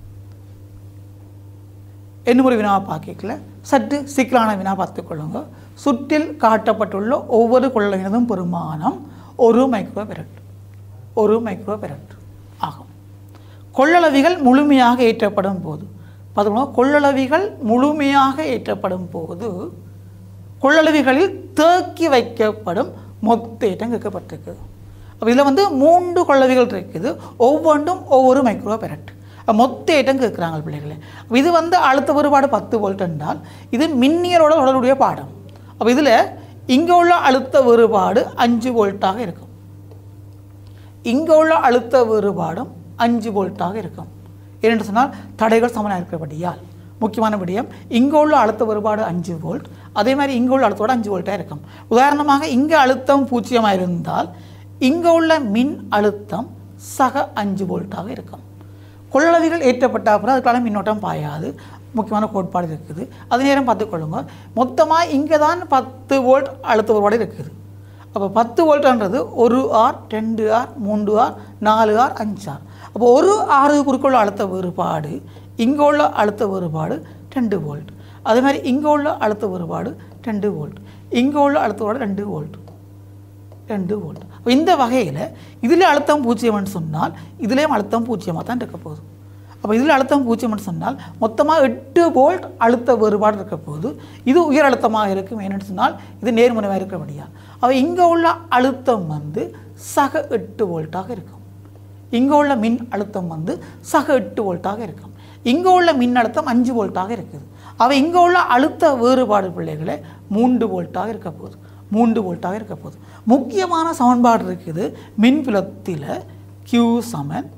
இன்னும் ஒரு வினாவை பார்க்கல சற்று சிக்கலான வினா பார்த்துக்கொள்ளுங்க சுற்றில் காட்டப்பட்டுள்ள ஒவ்வொரு கொள்ளவினதும் பெருமானம் ஒரு மைக்ரோ பெரட் ஒரு மைக்ரோ பெரட் ஆகும் கொள்ளளவிகள் முழுமையாக ஏற்றப்படும் போது பார்த்துக்கோங்க கொள்ளளவிகள் முழுமையாக ஏற்றப்படும் போது கொள்ளளவிகளில் தேக்கி வைக்கப்படும் மொத்த ஏற்றம் கேட்கப்பட்டிருக்குது அப்போ இதில் வந்து மூன்று கொள்ளவிகள் இருக்குது ஒவ்வொன்றும் ஒவ்வொரு மைக்ரோ பெரட் மொத்த ஏற்றம் கேட்குறாங்க பிள்ளைகளே அப்ப இது வந்து அழுத்த வேறுபாடு பத்து வோல்ட் என்றால் இது மின்னியலோட தொடர்புடைய பாடம் அப்போ இதில் இங்கே உள்ள அழுத்த வேறுபாடு அஞ்சு வோல்ட்டாக இருக்கும் இங்கே உள்ள அழுத்த வேறுபாடும் அஞ்சு வோல்ட்டாக இருக்கும் ஏனென்று சொன்னால் தடைகள் சமனாக இருக்கிறபடியால் முக்கியமான விடயம் இங்கே உள்ள அழுத்த வேறுபாடு அஞ்சு வோல்ட் அதே மாதிரி இங்கே உள்ள அழுத்தோட அஞ்சு வோல்ட்டாக இருக்கும் உதாரணமாக இங்கே அழுத்தம் பூஜ்ஜியமாக இருந்தால் இங்கே உள்ள மின் அழுத்தம் சக அஞ்சு வோல்ட்டாக இருக்கும் கொள்ளளவிகள் ஏற்றப்பட்ட அப்புறம் அதுக்கான மின்னோட்டம் பாயாது முக்கியமான கோட்பாடு இருக்குது அது நேரம் பார்த்துக்கொள்ளுங்க மொத்தமாக இங்கே தான் பத்து வோல்ட் அழுத்த வேறுபாடு இருக்குது அப்போ பத்து வோல்ட்ன்றது ஒரு ஆர் ரெண்டு ஆர் மூன்று ஆர் நாலு ஆர் அஞ்சு ஆர் அப்போ ஒரு ஆறு குறுக்குள்ள அழுத்த வேறுபாடு இங்கே உள்ள அழுத்த வேறுபாடு ரெண்டு வோல்ட் அதே மாதிரி இங்கே உள்ள அழுத்த வேறுபாடு ரெண்டு வோல்ட் இங்கே உள்ள அழுத்த வேறுபாடு ரெண்டு வோல்ட் ரெண்டு வோல்ட் அப்ப இந்த வகையில் இதில் அழுத்தம் பூஜ்ஜியம்னு சொன்னால் இதுலேயும் அழுத்தம் பூஜ்ஜியமாக தான் இருக்க போகுது அப்போ இதில் அழுத்தம் பூஜ்ஜியம்னு சொன்னால் மொத்தமாக எட்டு வோல்ட் அழுத்த வேறுபாடு இருக்க போது இது உயர் அழுத்தமாக இருக்கும் ஏன்னு சொன்னால் இது நேர்முனைவாக இருக்கிறபடியா அப்போ இங்கே உள்ள அழுத்தம் வந்து சக எட்டு வோல்ட்டாக இருக்கும் இங்கே உள்ள மின் அழுத்தம் வந்து சக எட்டு வோல்ட்டாக இருக்கும் இங்கே உள்ள மின் அழுத்தம் அஞ்சு வோல்ட்டாக இருக்குது அவ இங்கே உள்ள அழுத்த வேறுபாடு பிள்ளைகளே மூன்று வோல்ட்டாக இருக்க போகுது மூன்று வோல்ட்டாக இருக்க போகுது முக்கியமான சமன்பாடு இருக்குது மின்புலத்தில் Q சமன்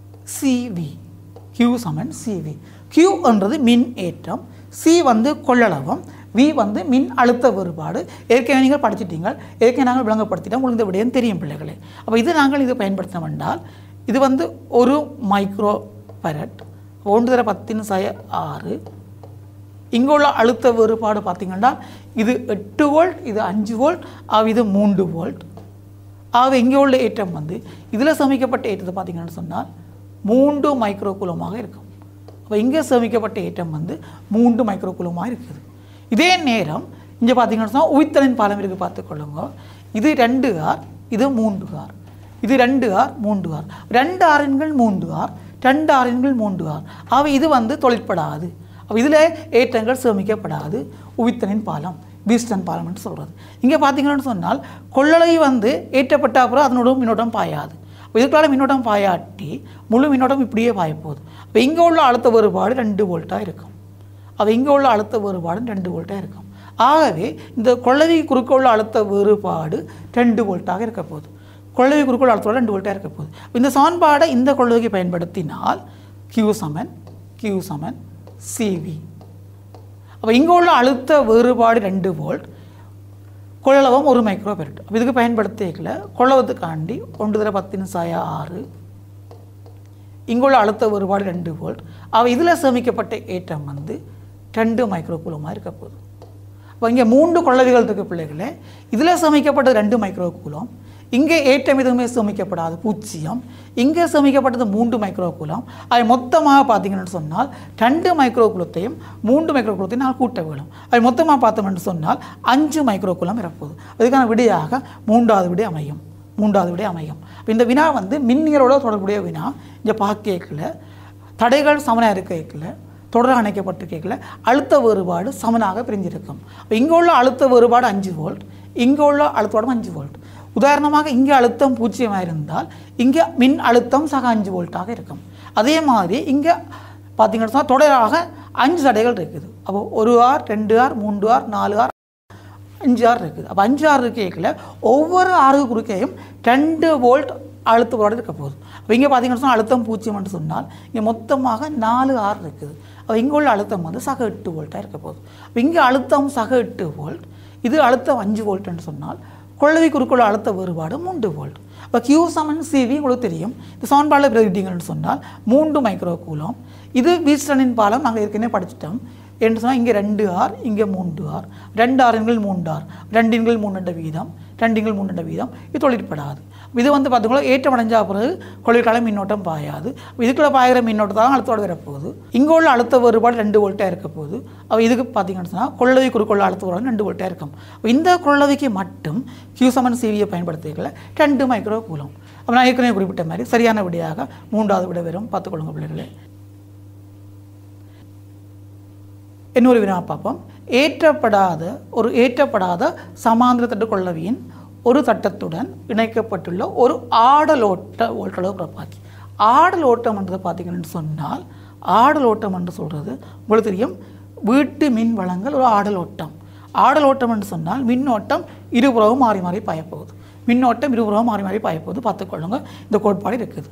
சிவி Q சமன் சிவி Q என்றது மின் ஏற்றம் சி வந்து கொள்ளளவம் வி வந்து மின் அழுத்த வேறுபாடு ஏற்கனவே நீங்கள் படிச்சிட்டீங்க ஏற்கனவே நாங்கள் விளங்கப்படுத்திட்டோம் உங்களுக்கு இந்த விடயம் தெரியும் பிள்ளைகளே அப்போ இது நாங்கள் இது பயன்படுத்தினோம் என்றால் இது வந்து ஒரு மைக்ரோ பரட் ஒன்று தர பத்தின் சய ஆறு இங்கே உள்ள அழுத்த வேறுபாடு பார்த்தீங்கன்னா இது எட்டு வோல்ட் இது அஞ்சு வோல்ட் ஆக இது மூன்று வோல்ட் ஆக இங்கே உள்ள ஏற்றம் வந்து இதில் சமைக்கப்பட்ட ஏற்றத்தை பார்த்தீங்கன்னு சொன்னால் மூன்று மைக்ரோ குலமாக இருக்கும் அப்போ இங்கே சேமிக்கப்பட்ட ஏற்றம் வந்து மூன்று மைக்ரோ குலமாக இருக்குது இதே நேரம் இங்கே பார்த்தீங்கன்னு சொன்னால் உயிர்த்தலின் பாலம் இருக்குது பார்த்துக்கொள்ளுங்க இது ரெண்டு ஆர் இது மூன்று ஆர் இது ரெண்டு ஆர் மூன்று ஆர் ரெண்டு ஆறின்கள் மூன்று ஆர் ரெண்டு ஆறின்கள் மூன்று ஆர் ஆக இது வந்து தொழிற்படாது அப்போ இதில் ஏற்றங்கள் சேமிக்கப்படாது உவித்தனின் பாலம் பீஸ்டன் பாலம்னு சொல்கிறது இங்கே பார்த்தீங்கன்னு சொன்னால் கொள்ளளை வந்து ஏற்றப்பட்ட அப்புறம் அதனோட மின்னோட்டம் பாயாது அப்போ இதுக்குள்ளால மின்னோட்டம் பாயாட்டி முழு மின்னோட்டம் இப்படியே பாயப்போகுது அப்போ இங்கே உள்ள அழுத்த வேறுபாடு ரெண்டு வோல்ட்டாக இருக்கும் அது இங்கே உள்ள அழுத்த வேறுபாடு ரெண்டு வோல்ட்டாக இருக்கும் ஆகவே இந்த கொள்ளவி குறுக்க உள்ள அழுத்த வேறுபாடு ரெண்டு வோல்ட்டாக இருக்க போகுது கொள்ளவி குறுக்க உள்ள அழுத்தோட ரெண்டு வோல்ட்டாக இருக்க போகுது இந்த சமன்பாடை இந்த கொள்ளவிக்கு பயன்படுத்தினால் கியூ சமன் கியூ சமன் சிவி அப்போ இங்கே உள்ள அழுத்த வேறுபாடு ரெண்டு வோல்ட் கொள்ளளவம் ஒரு மைக்ரோ பெரட் அப்போ இதுக்கு பயன்படுத்திக்கல கொள்ளவத்துக்காண்டி ஒன்று தர பத்தின் சாய ஆறு இங்குள்ள அழுத்த வேறுபாடு ரெண்டு வோல்ட் அவ இதில் சேமிக்கப்பட்ட ஏற்றம் வந்து ரெண்டு மைக்ரோ கூலமாக இருக்க போகுது அப்போ இங்கே மூன்று கொள்ளவிகள் இருக்க பிள்ளைகளே இதில் சேமிக்கப்பட்டது ரெண்டு மைக்ரோ கூலம் இங்கே ஏற்றம் எதுவுமே சேமிக்கப்படாது பூஜ்ஜியம் இங்கே சேமிக்கப்பட்டது மூன்று மைக்ரோ கூலம் அது மொத்தமாக பார்த்தீங்கன்னு சொன்னால் ரெண்டு மைக்ரோ குலத்தையும் மூன்று மைக்ரோ குலத்தையும் நான் கூட்ட வேணும் அது மொத்தமாக பார்த்தோம்னு சொன்னால் அஞ்சு மைக்ரோ குலம் வரப்போகுது அதுக்கான விடையாக மூன்றாவது விடை அமையும் மூன்றாவது விடை அமையும் இப்ப இந்த வினா வந்து மின்னியலோட தொடர்புடைய வினா இங்கே பார்க்கல தடைகள் சமனாக இருக்கல தொடர் அணைக்கப்பட்டு கேட்கல அழுத்த வேறுபாடு சமனாக பிரிஞ்சிருக்கும் அப்ப இங்கே உள்ள அழுத்த வேறுபாடு அஞ்சு வோல்ட் இங்கே உள்ள அழுத்தோடம் அஞ்சு வோல்ட் உதாரணமாக இங்கே அழுத்தம் பூஜ்ஜியமாக இருந்தால் இங்கே மின் அழுத்தம் சக அஞ்சு வோல்ட்டாக இருக்கும் அதே மாதிரி இங்கே பார்த்தீங்கன்னு சொன்னால் தொடராக அஞ்சு தடைகள் இருக்குது அப்போ ஒரு ஆர் ரெண்டு ஆர் மூன்று ஆர் நாலு ஆர் அஞ்சு ஆறு இருக்குது அப்போ அஞ்சு ஆறு இருக்கேக்கில் ஒவ்வொரு ஆறு குறுக்கையும் ரெண்டு வோல்ட் அழுத்தத்தோடு இருக்க போகுது அப்போ இங்கே பார்த்தீங்கன்னு சொன்னால் அழுத்தம் பூஜ்ஜியம்னு சொன்னால் இங்கே மொத்தமாக நாலு ஆறு இருக்குது அப்போ இங்கே உள்ள அழுத்தம் வந்து சக எட்டு வோல்ட்டாக இருக்க போகுது அப்போ இங்கே அழுத்தம் சக எட்டு வோல்ட் இது அழுத்தம் அஞ்சு வோல்ட்னு சொன்னால் கொள்ளவி குறுக்குள்ள அழுத்த வேறுபாடு மூன்று வோல்ட் இப்போ கியூ சமன் சிவி உங்களுக்கு தெரியும் இந்த சமன்பாடில் பிரதிட்டீங்கன்னு சொன்னால் மூன்று மைக்ரோ கூலம் இது வீஸ்டனின் பாலம் நாங்கள் ஏற்கனவே படிச்சிட்டோம் என்று சொன்னால் இங்கே ரெண்டு ஆர் இங்கே மூன்று ஆர் ரெண்டு ஆறுங்கள் மூன்று ஆர் ரெண்டின்கள் மூணுண்ட வீதம் ரெண்டின்கள் மூணுண்ட வீதம் இது தொழிற்படாது இது வந்து பார்த்தீங்கன்னா ஏற்றம் அடைஞ்சா பிறகு கொள்கைக்கால மின்னோட்டம் பாயாது இதுக்குள்ள பாயிற மின்னோட்டம் தான் அழுத்தோடு வரப்போகுது இங்கே உள்ள அழுத்த வேறுபாடு ரெண்டு வோல்ட்டாக இருக்க போகுது அப்போ இதுக்கு பார்த்தீங்கன்னு சொன்னால் கொள்ளவி குறுக்கொள்ள அழுத்த வேறுபாடு ரெண்டு வோல்ட்டாக இருக்கும் அப்ப இந்த கொள்ளவிக்கு மட்டும் கியூசமன் சிவியை பயன்படுத்திக்கல ரெண்டு மைக்ரோ கூலம் அப்போ நான் ஏற்கனவே குறிப்பிட்ட மாதிரி சரியான விடையாக மூன்றாவது விட வரும் பார்த்துக்கொள்ளுங்க பிள்ளைகளே இன்னொரு வினா பார்ப்போம் ஏற்றப்படாத ஒரு ஏற்றப்படாத சமாந்திர தட்டு கொள்ளவியின் ஒரு தட்டத்துடன் இணைக்கப்பட்டுள்ள ஒரு ஆடலோட்ட ஓட்டளவு பிறப்பாக்கி ஆடலோட்டம் என்றதை பார்த்தீங்கன்னு சொன்னால் ஆடலோட்டம் என்று சொல்கிறது உங்களுக்கு தெரியும் வீட்டு மின் வளங்கள் ஒரு ஆடலோட்டம் ஆடலோட்டம் என்று சொன்னால் மின்னோட்டம் இருபுறவும் மாறி மாறி பாயப்போகுது மின்னோட்டம் இருபுறவும் மாறி மாறி பாயப்போகுது பார்த்துக்கொள்ளுங்க இந்த கோட்பாடு இருக்குது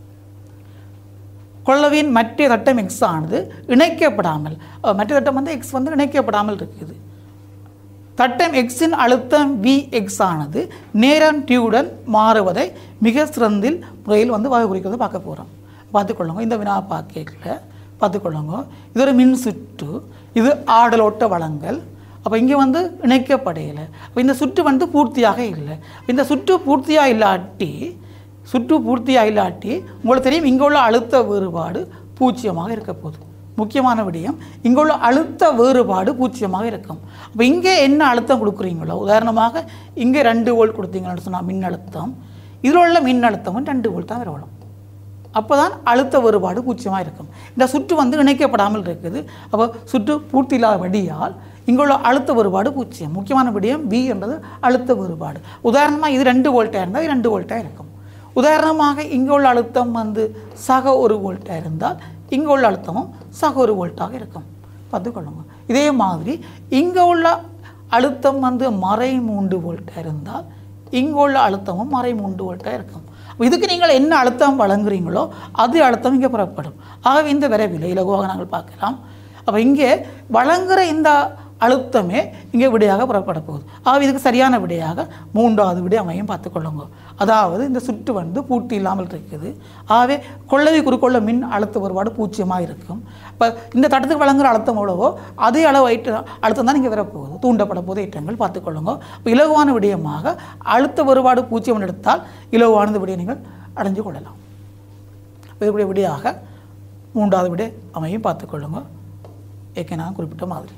கொள்ளவின் மற்ற தட்டம் எக்ஸ் ஆனது இணைக்கப்படாமல் அஹ், மற்ற தட்டம் வந்து எக்ஸ் வந்து இணைக்கப்படாமல் இருக்குது தட்டம் எக்ஸின் அழுத்தம் வி எக்ஸ் ஆனது நேரம் டியூடன் மாறுவதை மிக சிறந்தில் முறையில் வந்து வகை குறிக்கிறத பார்க்க போகிறோம் பார்த்துக்கொள்ளுங்க இந்த வினா பார்க்கல பார்த்துக்கொள்ளுங்க இது ஒரு மின் சுற்று இது ஆடலோட்ட வளங்கள் அப்போ இங்கே வந்து இணைக்கப்படையலை அப்போ இந்த சுற்று வந்து பூர்த்தியாக இல்லை இந்த சுற்று பூர்த்தியாக இல்லாட்டி சுற்று பூர்த்தியாக இல்லாட்டி உங்களுக்கு தெரியும் இங்கே உள்ள அழுத்த வேறுபாடு பூஜ்ஜியமாக இருக்க போகுது முக்கியமான விடயம் இங்கே உள்ள அழுத்த வேறுபாடு பூஜ்ஜியமாக இருக்கும் அப்போ இங்கே என்ன அழுத்தம் கொடுக்குறீங்களோ உதாரணமாக இங்கே ரெண்டு வோல்ட் கொடுத்தீங்கன்னு சொன்னால் மின்னழுத்தம் இதில் உள்ள மின்னழுத்தமும் ரெண்டு வோல்ட் தான் வரணும் அப்போ தான் அழுத்த வேறுபாடு பூஜ்ஜியமாக இருக்கும் இந்த சுற்று வந்து இணைக்கப்படாமல் இருக்குது அப்போ சுற்று பூர்த்தி இல்லாத வடியால் இங்குள்ள அழுத்த வேறுபாடு பூஜ்ஜியம் முக்கியமான விடயம் பி என்பது அழுத்த வேறுபாடு உதாரணமாக இது ரெண்டு வோல்ட்டாக இருந்தால் இது ரெண்டு வோல்ட்டாக இருக்கும் உதாரணமாக இங்கே உள்ள அழுத்தம் வந்து சக ஒரு வோல்ட்டாக இருந்தால் இங்கே உள்ள அழுத்தமும் சக ஒரு வோல்ட்டாக இருக்கும் பார்த்துக்கொள்ளுங்க இதே மாதிரி இங்கே உள்ள அழுத்தம் வந்து மறை மூன்று வோல்ட்டாக இருந்தால் இங்கே உள்ள அழுத்தமும் மறை மூன்று வோல்ட்டாக இருக்கும் அப்ப இதுக்கு நீங்கள் என்ன அழுத்தம் வழங்குறீங்களோ அது அழுத்தம் இங்கே புறப்படும் ஆகவே இந்த விரைவில் இலகுவாக நாங்கள் பார்க்கலாம் அப்போ இங்கே வழங்குகிற இந்த அழுத்தமே இங்கே விடையாக புறப்பட போகுது ஆகவே இதுக்கு சரியான விடையாக மூன்றாவது விடை அமையும் பார்த்துக்கொள்ளுங்க அதாவது இந்த சுற்று வந்து பூட்டி இல்லாமல் இருக்குது ஆகவே கொள்ளவி குறுக்கொள்ள மின் அழுத்த வேறுபாடு பூஜ்ஜியமாக இருக்கும் இப்போ இந்த தட்டத்துக்கு வழங்குற அழுத்தம் எவ்வளவோ அதே அளவு ஐட்ட அழுத்தம் தான் இங்கே வரப்போகுது தூண்டப்பட போது ஏற்றங்கள் பார்த்துக்கொள்ளுங்க இப்போ இலகுவான விடயமாக அழுத்த வேறுபாடு பூஜ்ஜியம் எடுத்தால் இலகுவானது விடையை நீங்கள் அடைஞ்சு கொள்ளலாம் இதுக்குரிய விடையாக மூன்றாவது விடை அமையும் பார்த்துக்கொள்ளுங்க ஏற்கனவே நான் குறிப்பிட்ட மாதிரி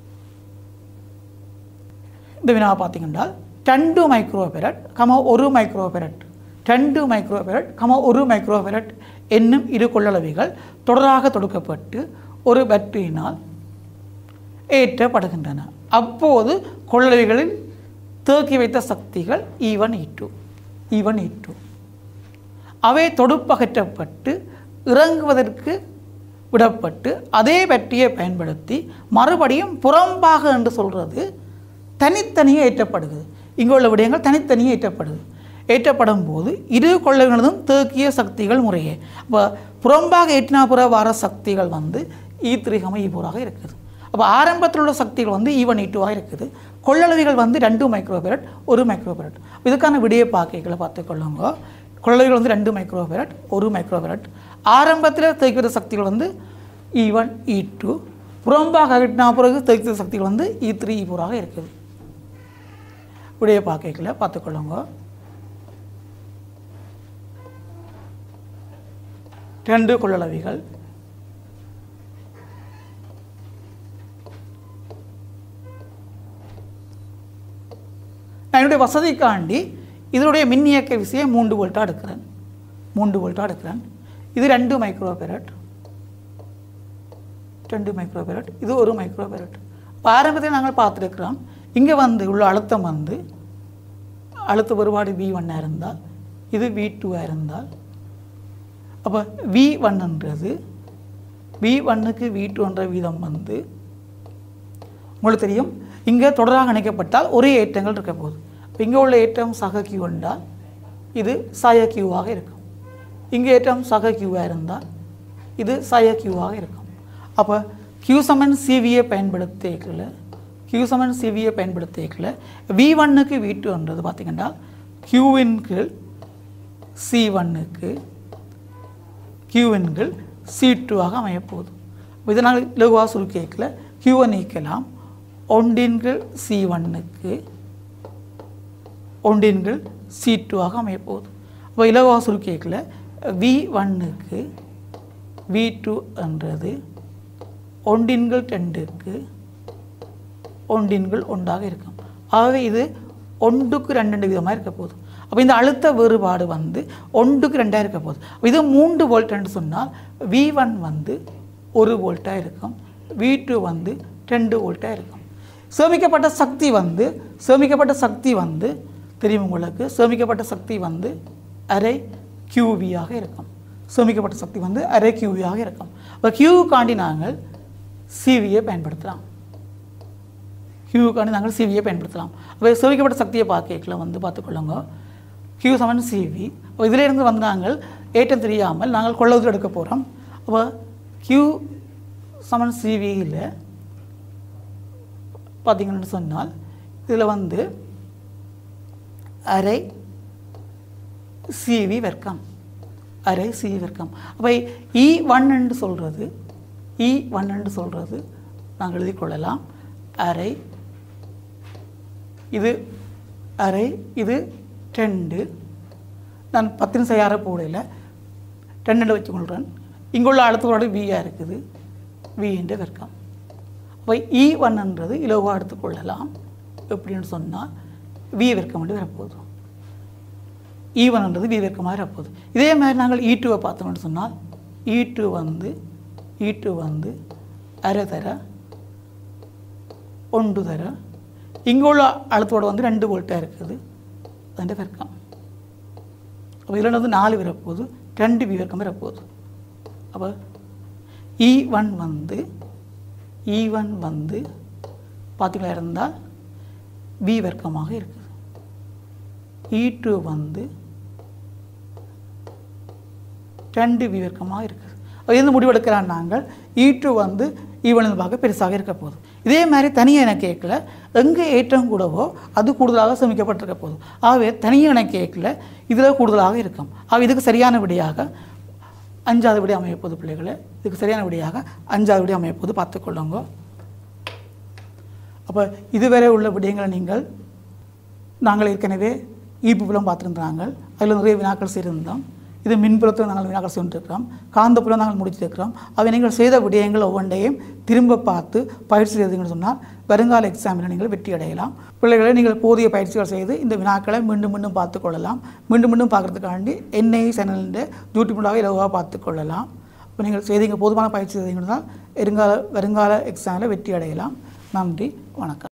இந்த வினாவை பார்த்தீங்கன்னா ரெண்டு மைக்ரோபெரட் கம ஒரு மைக்ரோபெரட் ரெண்டு மைக்ரோபெரட் கம ஒரு மைக்ரோபெரட் என்னும் இரு கொள்ளளவிகள் தொடராக தொடுக்கப்பட்டு ஒரு பேட்டரியினால் ஏற்றப்படுகின்றன அப்போது கொள்ளளவிகளில் தேக்கி வைத்த சக்திகள் E one E two E one E two அவை தொடுப்பகற்றப்பட்டு இறங்குவதற்கு விடப்பட்டு அதே பேட்டரியை பயன்படுத்தி மறுபடியும் புறம்பாக என்று சொல்கிறது தனித்தனியே ஏற்றப்படுகிறது இங்கே உள்ள விடயங்கள் தனித்தனியே ஏற்றப்படுது ஏற்றப்படும் போது இரு கொள்ளைகளதும் தேக்கிய சக்திகள் முறையே அப்போ புறம்பாக ஏற்றினா புற வர சக்திகள் வந்து ஈ திரிகம ஈபூராக இருக்குது அப்போ ஆரம்பத்தில் உள்ள சக்திகள் வந்து ஈவன் ஈட்டுவாக இருக்குது கொள்ளளவிகள் வந்து ரெண்டு மைக்ரோபெரட் ஒரு மைக்ரோபெரட் இதுக்கான விடிய பாக்கைகளை பார்த்துக்கொள்ளுங்க கொள்ளளவிகள் வந்து ரெண்டு மைக்ரோபெரட் ஒரு மைக்ரோபெரட் ஆரம்பத்தில் தேய்க்கிற சக்திகள் வந்து இ ஒன் இ டூ புறம்பாக அகட்டினா பிறகு தேய்க்கிற சக்திகள் வந்து இ த்ரீ இ ஃபோராக இருக்குது விடைய பாக்கைகளை பார்த்துக்கொள்ளுங்க ரெண்டு கொள்ளளவிகள் நான் என்னுடைய வசதிக்காண்டி இதனுடைய மின் இயக்க விசையை மூன்று வோல்ட்டாக எடுக்கிறேன் மூன்று வோல்ட்டாக எடுக்கிறேன் இது ரெண்டு மைக்ரோபெரட் ரெண்டு மைக்ரோபெரட் இது ஒரு மைக்ரோபெரட் இப்போ ஆரம்பத்தில் நாங்கள் பார்த்துருக்கிறோம் இங்கே வந்து உள்ள அழுத்தம் வந்து அழுத்த வேறுபாடு வி ஒன்னாக இருந்தால் இது வி டூவாக இருந்தால் அப்போ வி ஒன்னுன்றது வி ஒன்னுக்கு வி டூன்ற வீதம் வந்து உங்களுக்கு தெரியும் இங்கே தொடராக இணைக்கப்பட்டால் ஒரே ஏற்றங்கள் இருக்க போகுது இப்போ இங்கே உள்ள ஏற்றம் சக கியூ என்றால் இது சய கியூவாக இருக்கும் இங்கே ஏற்றம் சக கியூவாக இருந்தால் இது சய கியூவாக இருக்கும் அப்போ கியூ சமன் சிவியை பயன்படுத்திக்கல கியூ சமன் சிவியை பயன்படுத்திக்கல வி ஒன்னுக்கு வி டூன்றது பார்த்தீங்கன்னா கியூவின் கீழ் சி ஒன்னுக்கு கியூவின் கீழ் சி டூவாக அமையப்போகுது இதனால் இலகுவாக சுருக்கிக்கல கியூவை நீக்கலாம் ஒன்றின் கீழ் சி ஒன்னுக்கு ஒன்றின் கீழ் சி டூவாக அமையப்போகுது அப்போ இலகுவாக சுருக்கிக்கல வி ஒன்னுக்கு வி டூ என்றது ஒன்றின்கள் ரெண்டுக்கு ஒன்றின்கள் ஒன்றாக இருக்கும் ஆகவே இது ஒன்றுக்கு ரெண்டு ரெண்டு விதமாக இருக்க போகுது அப்போ இந்த அழுத்த வேறுபாடு வந்து ஒன்றுக்கு ரெண்டாக இருக்க போகுது அப்ப இது மூன்று வோல்ட்னு சொன்னால் வி ஒன் வந்து ஒரு வோல்ட்டாக இருக்கும் வி டூ வந்து ரெண்டு வோல்ட்டாக இருக்கும் சேமிக்கப்பட்ட சக்தி வந்து சேமிக்கப்பட்ட சக்தி வந்து தெரியும் உங்களுக்கு சேமிக்கப்பட்ட சக்தி வந்து அரை கியூவியாக இருக்கும் சேமிக்கப்பட்ட சக்தி வந்து அரை கியூவியாக இருக்கும் அப்போ கியூவுக்காண்டி நாங்கள் சிவியை பயன்படுத்தலாம் கியூவுக்காண்டி நாங்கள் சிவியை பயன்படுத்தலாம் அப்போ சேமிக்கப்பட்ட சக்தியை பார்க்கல வந்து பார்த்துக்கொள்ளுங்க கியூ சமன் சிவி அப்போ இதிலிருந்து வந்து நாங்கள் ஏற்றம் தெரியாமல் நாங்கள் கொள்ளவுதல் எடுக்க போகிறோம் அப்போ கியூ சமன் சிவியில் பார்த்தீங்கன்னு சொன்னால் இதில் வந்து அரை சிவி வர்க்கம் அரை சிவி வர்க்கம் அப்போ இ ஒன் என்று சொல்கிறது இ ஒன் என்று சொல்கிறது நாங்கள் எழுதிக் கொள்ளலாம் அரை இது அரை இது ரெண்டு நான் பத்தின் செய்யார போடையில் ரெண்டு வச்சுக்கொள்கிறேன் இங்குள்ள அழுத்தத்தோட வியாக இருக்குது வி என்ற வர்க்கம் அப்போ இ ஒன்ன்றது இலவாக எடுத்துக்கொள்ளலாம் எப்படின்னு சொன்னால் வி வர்க்கம் என்று வரப்போகுது இ ஒன்ன்றது வி வர்க்கமாக வரப்போகுது இதே மாதிரி நாங்கள் இ டூவை பார்த்தோம்னு சொன்னால் இ டூ வந்து இ டூ வந்து அரை தர ஒன்று தர இங்கே உள்ள அழுத்தோட வந்து ரெண்டு வோல்ட்டாக இருக்குது ரெண்டு வர்க்கம் அப்போ இதில் வந்து நாலு வரப்போகுது ரெண்டு வி வர்க்கம் வரப்போகுது அப்போ இ ஒன் வந்து இ ஒன் வந்து பார்த்தீங்களா இருந்தால் வி வர்க்கமாக இருக்குது இ டூ வந்து ரெண்டு வி வர்க்கமாக இருக்குது அது எந்த முடிவெடுக்கலாம் நாங்கள் இ டூ வந்து ஈவனில் பார்க்க பெருசாக இருக்க போகுது இதே மாதிரி தனியாக என கேட்கல எங்கே ஏற்றம் கூடவோ அது கூடுதலாக சேமிக்கப்பட்டிருக்க போகுது ஆகவே தனியாக என கேட்கல இதில் கூடுதலாக இருக்கும் ஆக இதுக்கு சரியான விடையாக அஞ்சாவது விடை அமையப்போகுது பிள்ளைகளே இதுக்கு சரியான விடையாக அஞ்சாவது விடை அமையப்போகுது பார்த்துக்கொள்ளுங்க அப்போ இதுவரை உள்ள விடயங்களை நீங்கள் நாங்கள் ஏற்கனவே ஈர்ப்பு புலம் பார்த்துருந்தாங்க அதில் நிறைய வினாக்கள் செய்திருந்தோம் இது மின்புலத்தில் நாங்கள் வினாக்கள் சென்றிருக்கிறோம் காந்தப்புலம் நாங்கள் முடிச்சிருக்கிறோம் அவை நீங்கள் செய்த விடயங்கள் ஒவ்வொன்றையும் திரும்ப பார்த்து பயிற்சி செய்தீங்கன்னு சொன்னால் வருங்கால எக்ஸாமில் நீங்கள் வெற்றி அடையலாம் பிள்ளைகளை நீங்கள் போதிய பயிற்சிகள் செய்து இந்த வினாக்களை மீண்டும் மீண்டும் பார்த்துக்கொள்ளலாம் மீண்டும் மீண்டும் பார்க்குறதுக்காண்டி என்ஐ சேனலில் யூடியூப்லாக இலவாக பார்த்துக்கொள்ளலாம் இப்போ நீங்கள் செய்தீங்க போதுமான பயிற்சி செய்தீங்கன்னா வருங்கால வருங்கால எக்ஸாமில் வெற்றி அடையலாம் நன்றி வணக்கம்